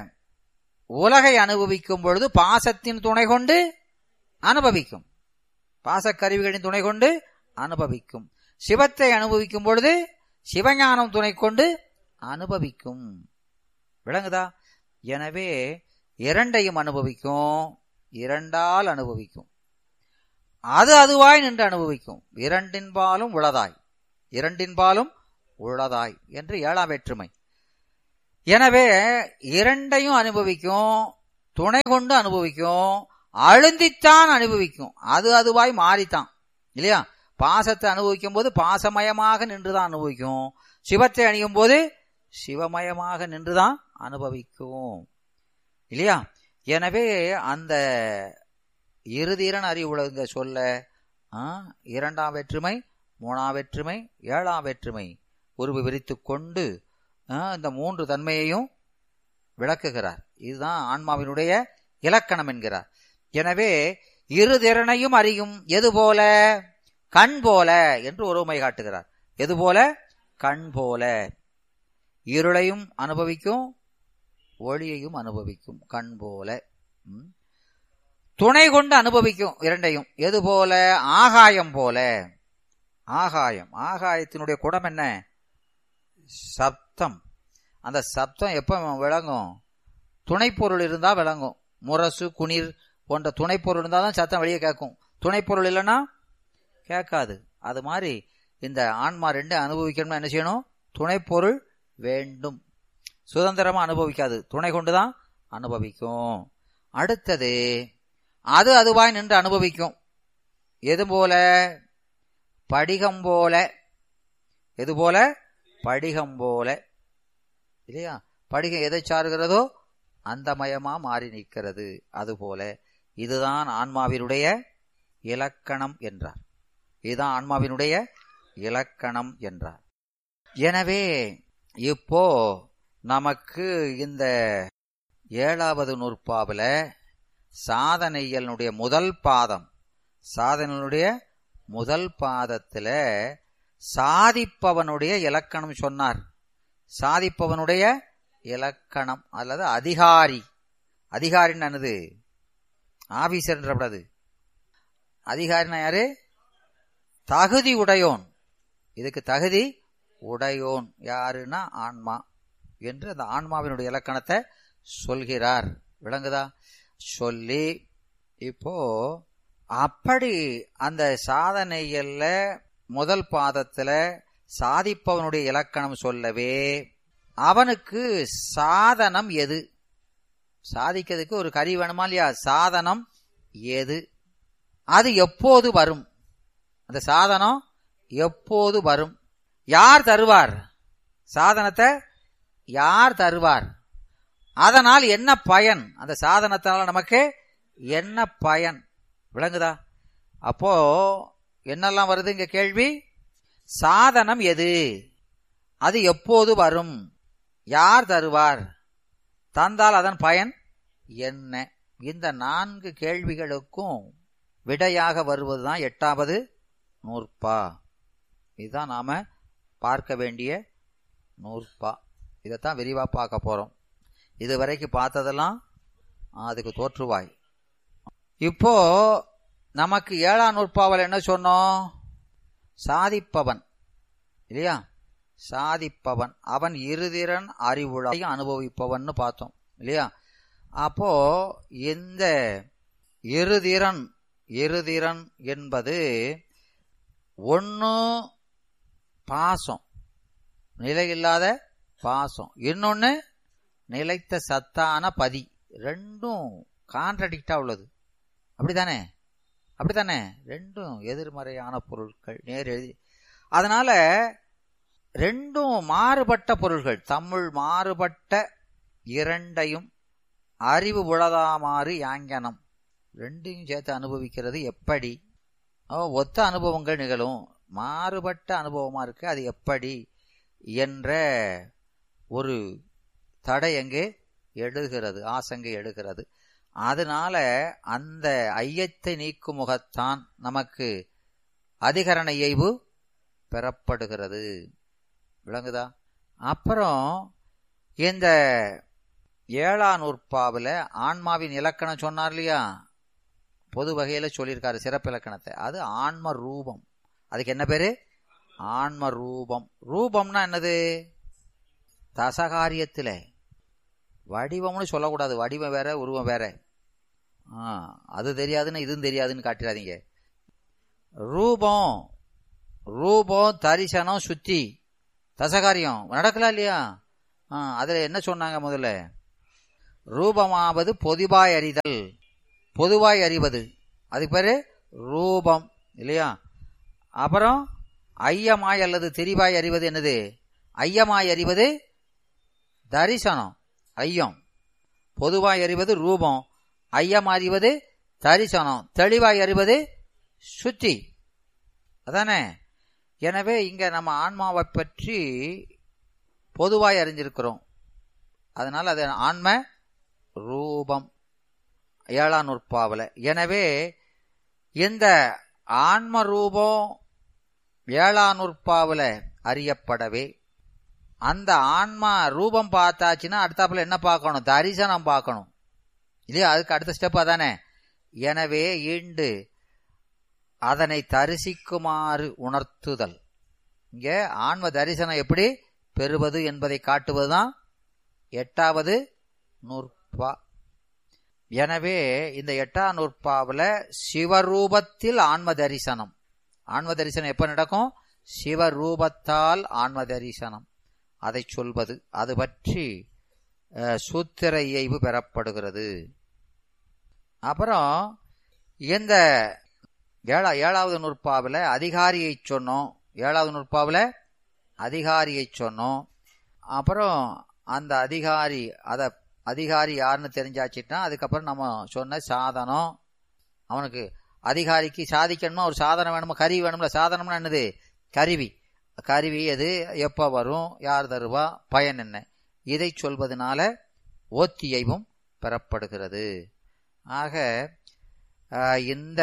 Speaker 6: உலகை அனுபவிக்கும் பொழுது பாசத்தின் துணை கொண்டு அனுபவிக்கும் பாசக்கருவிகளின் துணை கொண்டு அனுபவிக்கும் சிவத்தை அனுபவிக்கும் பொழுது சிவஞானம் துணை கொண்டு அனுபவிக்கும் விளங்குதா எனவே இரண்டையும் அனுபவிக்கும் இரண்டால் அனுபவிக்கும் அது அதுவாய் நின்று அனுபவிக்கும் இரண்டின்பாலும் உளதாய் இரண்டின்பாலும் உளதாய் என்று ஏழாம் வேற்றுமை எனவே இரண்டையும் அனுபவிக்கும் துணை கொண்டு அனுபவிக்கும் அழுந்தித்தான் அனுபவிக்கும் அது அதுவாய் மாறித்தான் இல்லையா பாசத்தை அனுபவிக்கும் போது பாசமயமாக நின்றுதான் அனுபவிக்கும் சிவத்தை அணியும் போது சிவமயமாக நின்றுதான் அனுபவிக்கும் இல்லையா எனவே அந்த இருதீரன் அறிவுலக சொல்ல ஆ, இரண்டாம் வேற்றுமை மூணாம் வேற்றுமை ஏழாம் வேற்றுமை உருவு விரித்து கொண்டு ஆ, இந்த மூன்று தன்மையையும் விளக்குகிறார் இதுதான் ஆன்மாவினுடைய இலக்கணம் என்கிறார் எனவே இரு திறனையும் அறியும் எது போல கண் போல என்று ஒருமை காட்டுகிறார் எது போல கண் போல இருளையும் அனுபவிக்கும் ஒளியையும் அனுபவிக்கும் கண் போல ம். துணை கொண்டு அனுபவிக்கும் இரண்டையும் எது போல ஆகாயம் போல ஆகாயம் ஆகாயத்தினுடைய குடம் என்ன சப்தம் அந்த சப்தம் எப்ப விளங்கும் துணைப்பொருள் இருந்தா விளங்கும் முரசு குளிர் போன்ற துணைப்பொருள் இருந்தால் தான் சத்தம் வெளியே கேட்கும் துணைப்பொருள் இல்லைன்னா கேட்காது அது மாதிரி இந்த ஆன்மா ரெண்டு அனுபவிக்கணும்னா என்ன செய்யணும் துணைப்பொருள் வேண்டும் சுதந்திரமா அனுபவிக்காது துணை கொண்டுதான் அனுபவிக்கும் அடுத்தது அது அதுவாய் நின்று அனுபவிக்கும் எது போல படிகம் போல எது போல படிகம் போல இல்லையா படிகம் எதை சாருகிறதோ அந்த மயமா மாறி நிற்கிறது அதுபோல இதுதான் ஆன்மாவினுடைய இலக்கணம் என்றார் இதுதான் ஆன்மாவினுடைய இலக்கணம் என்றார் எனவே இப்போ நமக்கு இந்த ஏழாவது நூற்பாவில் சாதனையலுடைய முதல் பாதம் சாதனையுடைய முதல் பாதத்துல சாதிப்பவனுடைய இலக்கணம் சொன்னார் சாதிப்பவனுடைய இலக்கணம் அல்லது அதிகாரி அதிகாரின்னு என்னது ஆபீசர்ன்றப்படாது அதிகாரினா யாரு தகுதி உடையோன் இதுக்கு தகுதி உடையோன் யாருன்னா ஆன்மா என்று அந்த ஆன்மாவினுடைய இலக்கணத்தை சொல்கிறார் விளங்குதா சொல்லி இப்போ அப்படி அந்த சாதனைகள்ல முதல் பாதத்துல சாதிப்பவனுடைய இலக்கணம் சொல்லவே அவனுக்கு சாதனம் எது சாதிக்கிறதுக்கு ஒரு கருவி வேணுமா இல்லையா சாதனம் எது அது எப்போது வரும் அந்த சாதனம் எப்போது வரும் யார் தருவார் சாதனத்தை யார் தருவார் அதனால் என்ன பயன் அந்த சாதனத்தால நமக்கு என்ன பயன் விளங்குதா அப்போ என்னெல்லாம் வருது இங்க கேள்வி சாதனம் எது அது எப்போது வரும் யார் தருவார் தந்தால் அதன் பயன் என்ன இந்த நான்கு கேள்விகளுக்கும் விடையாக வருவதுதான் எட்டாவது நூற்பா இதுதான் நாம பார்க்க வேண்டிய நூற்பா இதைத்தான் விரிவா பார்க்க போறோம் இதுவரைக்கும் பார்த்ததெல்லாம் அதுக்கு தோற்றுவாய் இப்போ நமக்கு ஏழாம் நூற்பாவல் என்ன சொன்னோம் சாதிப்பவன் இல்லையா சாதிப்பவன் அவன் இருதிறன் அறிவுளையும் அனுபவிப்பவன் பார்த்தோம் இல்லையா அப்போ இந்த இருதிறன் இருதிறன் என்பது ஒன்று பாசம் நிலையில்லாத பாசம் இன்னொன்னு நிலைத்த சத்தான பதி ரெண்டும் கான்ட்ரடிக்டா உள்ளது அப்படிதானே அப்படித்தானே ரெண்டும் எதிர்மறையான பொருட்கள் நேர் எழுதி அதனால ரெண்டும் மாறுபட்ட பொருள்கள் தமிழ் மாறுபட்ட இரண்டையும் அறிவு உளதாமாறு யாங்கனம் ரெண்டையும் சேர்த்து அனுபவிக்கிறது எப்படி ஓ, ஒத்த அனுபவங்கள் நிகழும் மாறுபட்ட அனுபவமா இருக்கு அது எப்படி என்ற ஒரு தடை எங்கே எழுகிறது ஆசங்கை எழுகிறது அதனால அந்த ஐயத்தை நீக்கும் முகத்தான் நமக்கு அதிகரண இயைவு பெறப்படுகிறது விளங்குதா அப்புறம் இந்த ஏழாம் நூற்பாவில் ஆன்மாவின் இலக்கணம் சொன்னார் இல்லையா பொது வகையில சொல்லியிருக்காரு சிறப்பு இலக்கணத்தை அது ஆன்ம ரூபம் அதுக்கு என்ன பேரு ஆன்ம ரூபம் ரூபம்னா என்னது தசகாரியத்துல வடிவம்னு சொல்லக்கூடாது வடிவம் வேற உருவம் வேற ஆ அது தெரியாதுன்னு இதுவும் தெரியாதுன்னு காட்டிடாதீங்க ரூபம் ரூபம் தரிசனம் சுத்தி தசகாரியம் நடக்கலாம் இல்லையா ஆ, அதுல என்ன சொன்னாங்க முதல்ல ரூபமாவது பொதுவாய் அறிதல் பொதுவாய் அறிவது அதுக்கு பேரு ரூபம் இல்லையா அப்புறம் ஐயமாய் அல்லது தெரிவாய் அறிவது என்னது ஐயமாய் அறிவது தரிசனம் ஐயம் பொதுவாய் அறிவது ரூபம் ஐயம் அறிவது தரிசனம் தெளிவாய் அறிவது சுத்தி அதானே எனவே இங்க நம்ம ஆன்மாவை பற்றி பொதுவாய் அறிஞ்சிருக்கிறோம் அதனால அது ஆன்ம ரூபம் ஏழாம் நூற்பாவில் எனவே இந்த ஆன்ம ரூபம் ஏழாம் நூற்பாவில் அறியப்படவே அந்த ஆன்மா ரூபம் பார்த்தாச்சுன்னா அடுத்தாப்புல என்ன பார்க்கணும் தரிசனம் பார்க்கணும் இல்லையா அதுக்கு அடுத்த ஸ்டெப் அதானே எனவே ஈண்டு அதனை தரிசிக்குமாறு உணர்த்துதல் இங்க ஆன்ம தரிசனம் எப்படி பெறுவது என்பதை காட்டுவதுதான் எட்டாவது நூற்பா எனவே இந்த எட்டாம் நூற்பாவில் சிவரூபத்தில் ஆன்ம தரிசனம் ஆன்ம தரிசனம் எப்ப நடக்கும் சிவரூபத்தால் ஆன்ம தரிசனம் அதை சொல்வது அது பற்றி அஹ், சூத்திர இயைவு பெறப்படுகிறது அப்புறம் இந்த ஏழா ஏழாவது நூற்பாவில் அதிகாரியை சொன்னோம் ஏழாவது நூற்பாவில் அதிகாரியை சொன்னோம் அப்புறம் அந்த அதிகாரி அதை அதிகாரி யாருன்னு தெரிஞ்சாச்சுட்டா அதுக்கப்புறம் நம்ம சொன்ன சாதனம் அவனுக்கு அதிகாரிக்கு சாதிக்கணுமா ஒரு சாதனம் வேணுமா கருவி வேணும்ல சாதனம்னா என்னது கருவி கருவி எது எப்போ வரும் யார் தருவா பயன் என்ன இதை சொல்வதனால ஓத்தியைவும் பெறப்படுகிறது ஆக ஆஹ், இந்த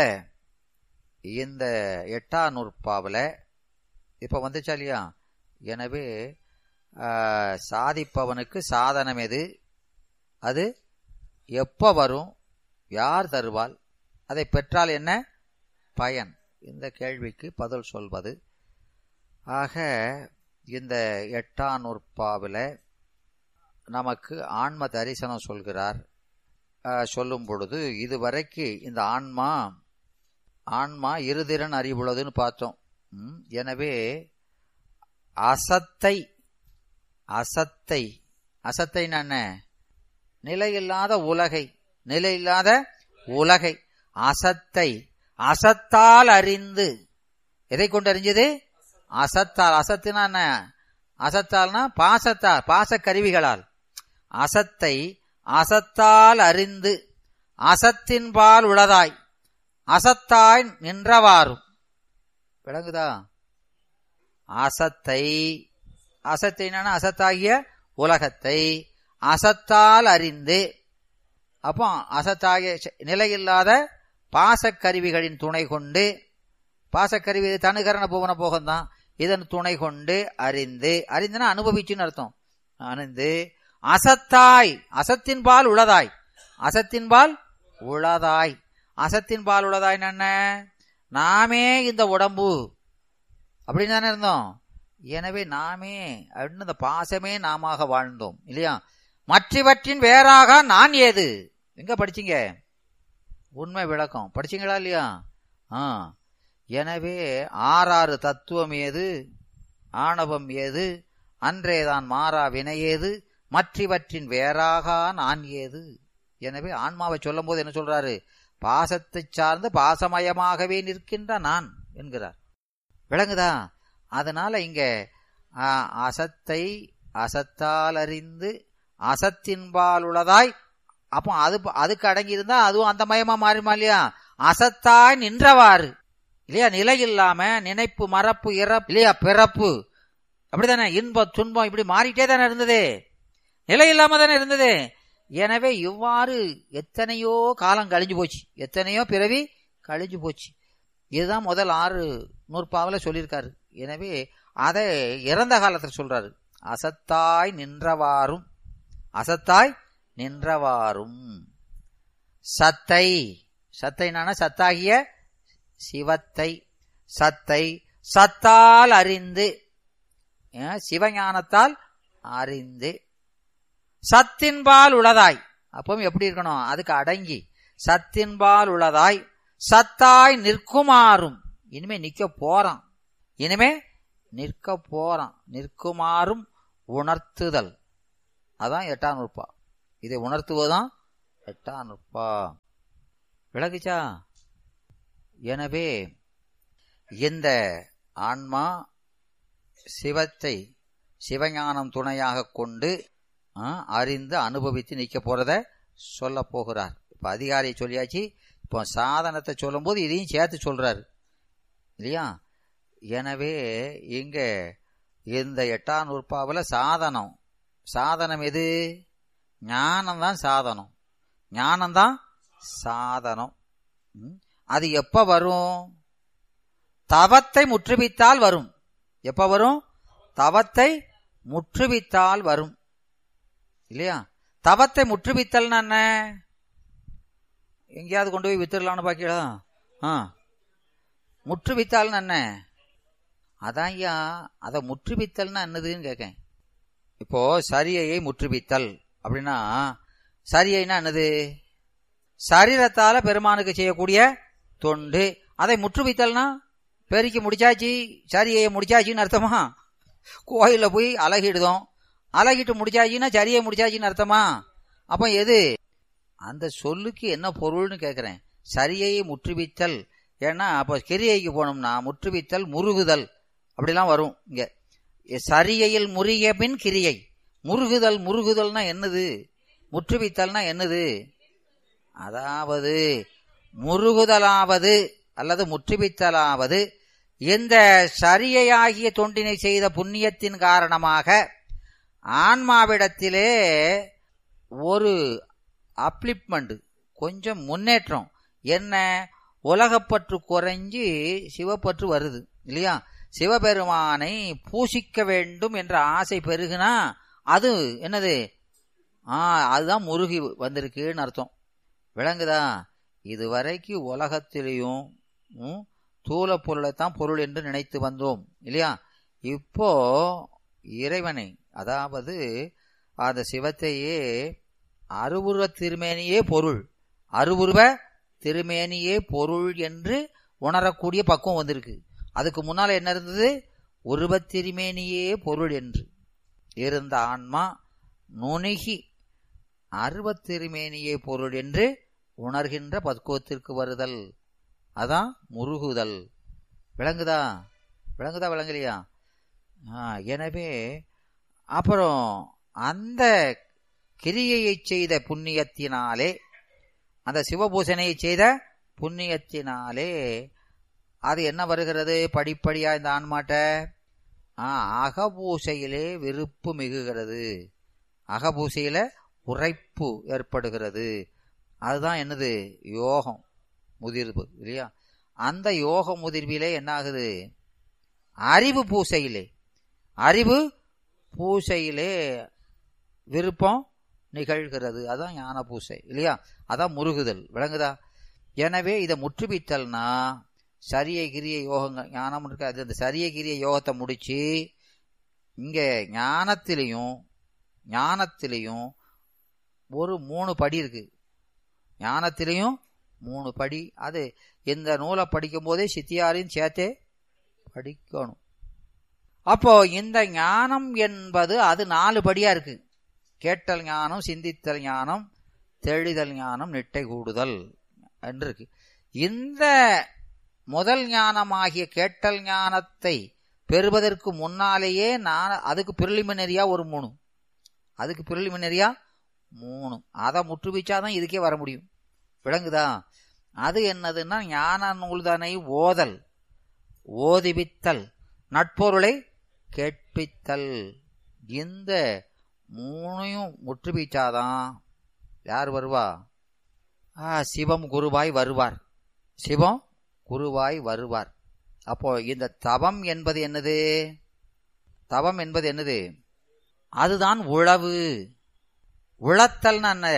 Speaker 6: இந்த எட்டாம் நூற்பாவில் இப்போ வந்துச்சா இல்லையா எனவே ஆஹ், சாதிப்பவனுக்கு சாதனம் எது அது எப்போ வரும் யார் தருவாள் அதை பெற்றால் என்ன பயன் இந்த கேள்விக்கு பதில் சொல்வது ஆக இந்த எட்டாம் நூற்பாவில் நமக்கு ஆன்ம தரிசனம் சொல்கிறார் ஆஹ், சொல்லும் பொழுது இதுவரைக்கு இந்த ஆன்மா ஆன்மா இருதிறன் அறிவுள்ளதுன்னு பார்த்தோம் ம், எனவே அசத்தை அசத்தை அசத்தைன்னு என்ன நிலையில்லாத உலகை நிலையில்லாத உலகை அசத்தை அசத்தால் அறிந்து எதை கொண்டு அறிஞ்சது அசத்தால் அசத்துனா என்ன அசத்தால்னா பாசத்தால் பாச கருவிகளால் அசத்தை அசத்தால் அறிந்து அசத்தின்பால் உளதாய் அசத்தாய் நின்றவாறும் விளங்குதா அசத்தை அசத்தை என்னன்னா அசத்தாகிய உலகத்தை அசத்தால் அறிந்து அப்போ அசத்தாகிய ச- நிலையில்லாத பாசக்கருவிகளின் துணை கொண்டு பாசக்கருவி இது தனுகரண புவன போகம்தான் இதன் துணை கொண்டு அறிந்து அறிந்துனா அனுபவிச்சுன்னு அர்த்தம் அறிந்து அசத்தாய் அசத்தின்பால் உளதாய் அசத்தின்பால் உளதாய் அசத்தின்பால் உளதாய் என்ன நாமே இந்த உடம்பு அப்படின்னு தானே இருந்தோம் எனவே நாமே அப்படின்னு இந்த பாசமே நாம வாழ்ந்தோம் இல்லையா மற்றவற்றின் வேறாக நான் ஏது எங்க படிச்சீங்க உண்மை விளக்கம் படிச்சீங்களா இல்லையா ஆ எனவே ஆறாறு தத்துவம் ஏது ஆணவம் ஏது அன்றேதான் மாறா வினையேது மற்றவற்றின் வேறாக நான் ஏது எனவே ஆன்மாவை சொல்லும் போது என்ன சொல்றாரு பாசத்தை சார்ந்து பாசமயமாகவே நிற்கின்ற நான் என்கிறார் விளங்குதா அதனால இங்க ஆ, அசத்தை அசத்தால் அறிந்து அசத்தின்பால் உள்ளதாய் அப்போ அது அதுக்கு அடங்கி இருந்தா அதுவும் அந்த மயமா மாறுமா இல்லையா அசத்தாய் நின்றவாறு இல்லையா நிலை இல்லாம நினைப்பு மறப்பு இறப்பு இல்லையா பிறப்பு அப்படிதானே இன்பம் துன்பம் இப்படி மாறிட்டே தானே இருந்தது நிலை இல்லாம தானே இருந்தது எனவே இவ்வாறு எத்தனையோ காலம் கழிஞ்சு போச்சு எத்தனையோ பிறவி கழிஞ்சு போச்சு இதுதான் முதல் ஆறு நூற்பாவில் சொல்லியிருக்காரு எனவே அதை இறந்த காலத்தில் சொல்றாரு அசத்தாய் நின்றவாறும் அசத்தாய் நின்றவாறும் சத்தை சத்தைனான சத்தாகிய சிவத்தை சத்தை சத்தால் அறிந்து ஏன், சிவஞானத்தால் அறிந்து சத்தின்பால் உளதாய் அப்பவும் எப்படி இருக்கணும் அதுக்கு அடங்கி சத்தின்பால் உளதாய் சத்தாய் நிற்குமாறும் இனிமே நிக்க போறான் இனிமே நிற்க போறான் நிற்குமாறும் உணர்த்துதல் அதான் எட்டாம் நூற்பா இதை உணர்த்துவதுதான் எட்டாம் நூற்பா விளக்குச்சா எனவே இந்த ஆன்மா சிவத்தை சிவஞானம் துணையாக கொண்டு ஆ, அறிந்து அனுபவித்து நிற்க போறத சொல்ல போகிறார் இப்ப அதிகாரியை சொல்லியாச்சு இப்போ சாதனத்தை சொல்லும்போது இதையும் சேர்த்து சொல்றாரு இல்லையா எனவே இங்க இந்த எட்டாம் நூற்பாவில் சாதனம் சாதனம் எது ஞானம் தான் சாதனம் ஞானம்தான் சாதனம் ம். அது எப்ப வரும் தவத்தை முற்றுவித்தால் வரும் எப்ப வரும் தவத்தை முற்றுவித்தால் வரும் இல்லையா தவத்தை முற்றுவித்தல்னா என்ன எங்கேயாவது கொண்டு போய் வித்துடலாம்னு பாக்கீங்களா ஆ முற்றுவித்தால்னு என்ன அதான் ஐயா அதை முற்றுவித்தல்னா என்னதுன்னு கேட்கேன் இப்போ சரியையை முற்றுவித்தல் அப்படின்னா சரியைனா என்னது சரீரத்தால பெருமானுக்கு செய்யக்கூடிய தொண்டு அதை முற்றுவித்தல்னா பெருக்கி முடிச்சாச்சு சரியை முடிச்சாச்சுன்னு அர்த்தமா கோயில்ல போய் அழகிடுதோம் அழகிட்டு முடிச்சாச்சுன்னா சரியை முடிச்சாச்சுன்னு அர்த்தமா அப்ப எது அந்த சொல்லுக்கு என்ன பொருள்னு கேட்கிறேன் சரியை முற்றுவித்தல் ஏன்னா அப்போ கிரியைக்கு போனோம்னா முற்றுவித்தல் முருகுதல் அப்படிலாம் வரும் இங்க சரியையில் முறிய பின் கிரியை முருகுதல் முருகுதல்னா என்னது முற்றுவித்தல்னா என்னது அதாவது முருகுதலாவது அல்லது முற்றுவித்தலாவது இந்த சரியையாகிய தொண்டினை செய்த புண்ணியத்தின் காரணமாக ஆன்மாவிடத்திலே ஒரு அப்ளிப்மெண்ட் கொஞ்சம் முன்னேற்றம் என்ன உலகப்பற்று குறைஞ்சி சிவப்பற்று வருது இல்லையா சிவபெருமானை பூசிக்க வேண்டும் என்ற ஆசை பெருகுனா அது என்னது ஆ அதுதான் முருகி வந்திருக்குன்னு அர்த்தம் விளங்குதா இதுவரைக்கு உலகத்திலையும் ம், தூல பொருளைத்தான் பொருள் என்று நினைத்து வந்தோம் இல்லையா இப்போ இறைவனை அதாவது அந்த சிவத்தையே அருவுருவ திருமேனியே பொருள் அருவுருவ திருமேனியே பொருள் என்று உணரக்கூடிய பக்குவம் வந்திருக்கு அதுக்கு முன்னால என்ன இருந்தது உருவத் திருமேனியே பொருள் என்று இருந்த ஆன்மா நுணுகி அருவத் திருமேனியே பொருள் என்று உணர்கின்ற பக்குவத்திற்கு வருதல் அதான் முருகுதல் விளங்குதா விளங்குதா விளங்கலையா ஆ, எனவே அப்புறம் அந்த கிரியையை செய்த புண்ணியத்தினாலே அந்த சிவபூசனையை செய்த புண்ணியத்தினாலே அது என்ன வருகிறது படிப்படியா இந்த ஆன்மாட்ட ஆ, அகபூசையிலே விருப்பு மிகுகிறது அகபூசையில உரைப்பு ஏற்படுகிறது அதுதான் என்னது யோகம் முதிர்வு இல்லையா அந்த யோக முதிர்விலே என்ன ஆகுது அறிவு பூசையிலே அறிவு பூசையிலே விருப்பம் நிகழ்கிறது அதான் ஞான பூசை இல்லையா அதான் முருகுதல் விளங்குதா எனவே இதை முற்றுவித்தல்னா சரிய கிரிய யோகங்க ஞானம் இருக்கு அது அந்த சரிய கிரிய யோகத்தை முடிச்சு இங்க ஞானத்திலையும் ஞானத்திலையும் ஒரு மூணு படி இருக்கு ஞானத்திலையும் மூணு படி அது இந்த நூலை படிக்கும் போதே சித்தியாரையும் சேர்த்தே படிக்கணும் அப்போ இந்த ஞானம் என்பது அது நாலு படியா இருக்கு கேட்டல் ஞானம் சிந்தித்தல் ஞானம் தெளிதல் ஞானம் நிட்டை கூடுதல் என்று இருக்கு இந்த முதல் ஞானமாகிய கேட்டல் ஞானத்தை பெறுவதற்கு முன்னாலேயே நான் அதுக்கு பிரிலிமினரியா ஒரு மூணு அதுக்கு பிரிலிமினரியா மூணு அதை முற்றுவிச்சாதான் இதுக்கே வர முடியும் விளங்குதா அது என்னதுன்னா ஞான நூல்தனை ஓதல் ஓதிவித்தல் நட்பொருளை கேட்பித்தல் இந்த மூணையும் முற்றுவிச்சாதான் யார் வருவா ஆ, சிவம் குருவாய் வருவார் சிவம் குருவாய் வருவார் அப்போ இந்த தவம் என்பது என்னது தவம் என்பது என்னது அதுதான் உழவு உழத்தல்னா என்ன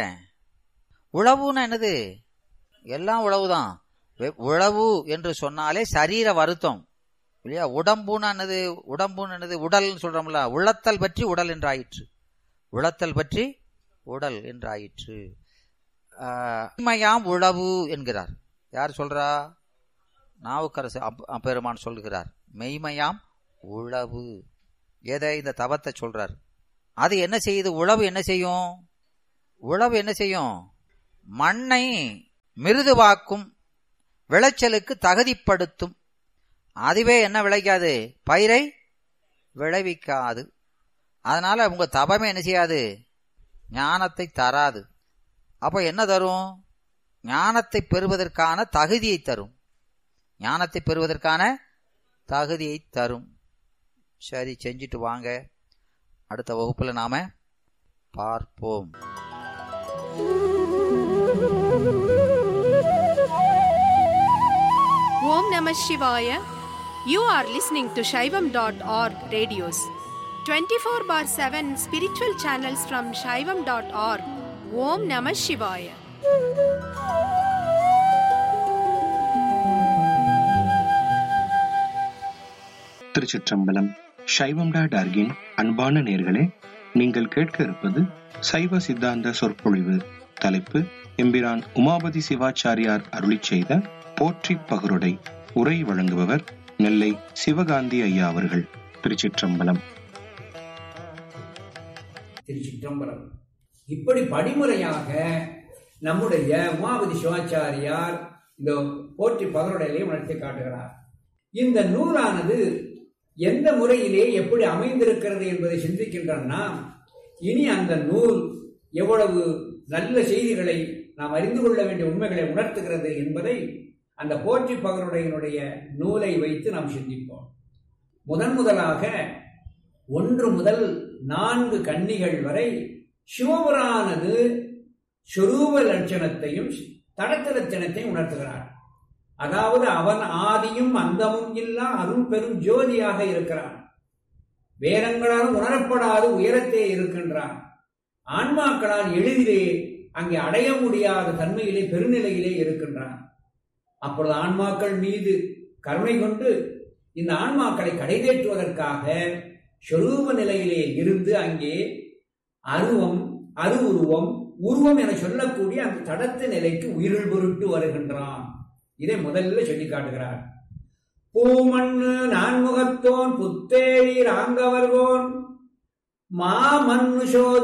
Speaker 6: உழவுன்னா என்னது எல்லாம் உழவுதான் வெ- உழவு என்று சொன்னாலே சரீர வருத்தம் இல்லையா உடம்புன்னு என்னது உடம்புன்னு என்னது உடல்னு சொல்றோம்ல உளத்தல் பற்றி உடல் என்றாயிற்று உளத்தல் பற்றி உடல் என்றாயிற்று ஆஹ், மெய்மையாம் உழவு என்கிறார் யார் சொல்றா நாவுக்கரசு அப்- பெருமான் சொல்கிறார் மெய்மையாம் உழவு எதை இந்த தவத்தை சொல்றார் அது என்ன செய்யுது உழவு என்ன செய்யும் உழவு என்ன செய்யும் மண்ணை மிருதுவாக்கும் விளைச்சலுக்கு தகுதிப்படுத்தும் அதுவே என்ன விளைக்காது பயிரை விளைவிக்காது அதனால உங்க தபமே என்ன செய்யாது ஞானத்தை தராது அப்போ என்ன தரும் ஞானத்தை பெறுவதற்கான தகுதியை தரும் ஞானத்தை பெறுவதற்கான தகுதியை தரும் சரி செஞ்சுட்டு வாங்க அடுத்த வகுப்புல நாம பார்ப்போம்
Speaker 4: Om Namah Shivaya. You are listening to Shaivam.org radios. 24 bar 7 spiritual channels from Shaivam.org. Om Namah Shivaya.
Speaker 5: திருச்சிற்றம்பலம் சைவம் டாட் ஆர்கின் அன்பான நேர்களே நீங்கள் கேட்க இருப்பது சைவ சித்தாந்த சொற்பொழிவு தலைப்பு எம்பிரான் உமாபதி சிவாச்சாரியார் அருளிச் செய்த போற்றி பகருடை உரை வழங்குபவர் நெல்லை சிவகாந்தி ஐயா அவர்கள் திருச்சிற்றம்பலம்
Speaker 7: திருச்சிற்றம்பலம் இப்படி படிமுறையாக நம்முடைய உமாபதி சிவாச்சாரியார் இந்த போற்றி பகருடையிலே உணர்த்தி காட்டுகிறார் இந்த நூலானது எந்த முறையிலே எப்படி அமைந்திருக்கிறது என்பதை சிந்திக்கின்றன இனி அந்த நூல் எவ்வளவு நல்ல செய்திகளை நாம் அறிந்து கொள்ள வேண்டிய உண்மைகளை உணர்த்துகிறது என்பதை அந்த போற்றி பகருடையினுடைய நூலை வைத்து நாம் சிந்திப்போம் முதன் முதலாக ஒன்று முதல் நான்கு கன்னிகள் வரை சிவபுரானது சுரூப லட்சணத்தையும் தடத்த லட்சணத்தையும் உணர்த்துகிறார் அதாவது அவன் ஆதியும் அந்தமும் இல்லா அருள் பெரும் ஜோதியாக இருக்கிறான் வேதங்களால் உணரப்படாத உயரத்தே இருக்கின்றான் ஆன்மாக்களால் எளிதிலே அங்கே அடைய முடியாத தன்மையிலே பெருநிலையிலே இருக்கின்றான் அப்பொழுது ஆன்மாக்கள் மீது கருணை கொண்டு இந்த ஆன்மாக்களை கடைதேற்றுவதற்காக சொரூப நிலையிலே இருந்து அங்கே அருவம் அருவுருவம் உருவம் என சொல்லக்கூடிய அந்த தடத்த நிலைக்கு உயிரில் பொருட்டு வருகின்றான் இதை முதல்ல சொல்லி காட்டுகிறார் பூமண்ணு நான்முகத்தோன் புத்தேரி ராங்கவர்கோன் மாமன்னு சோதி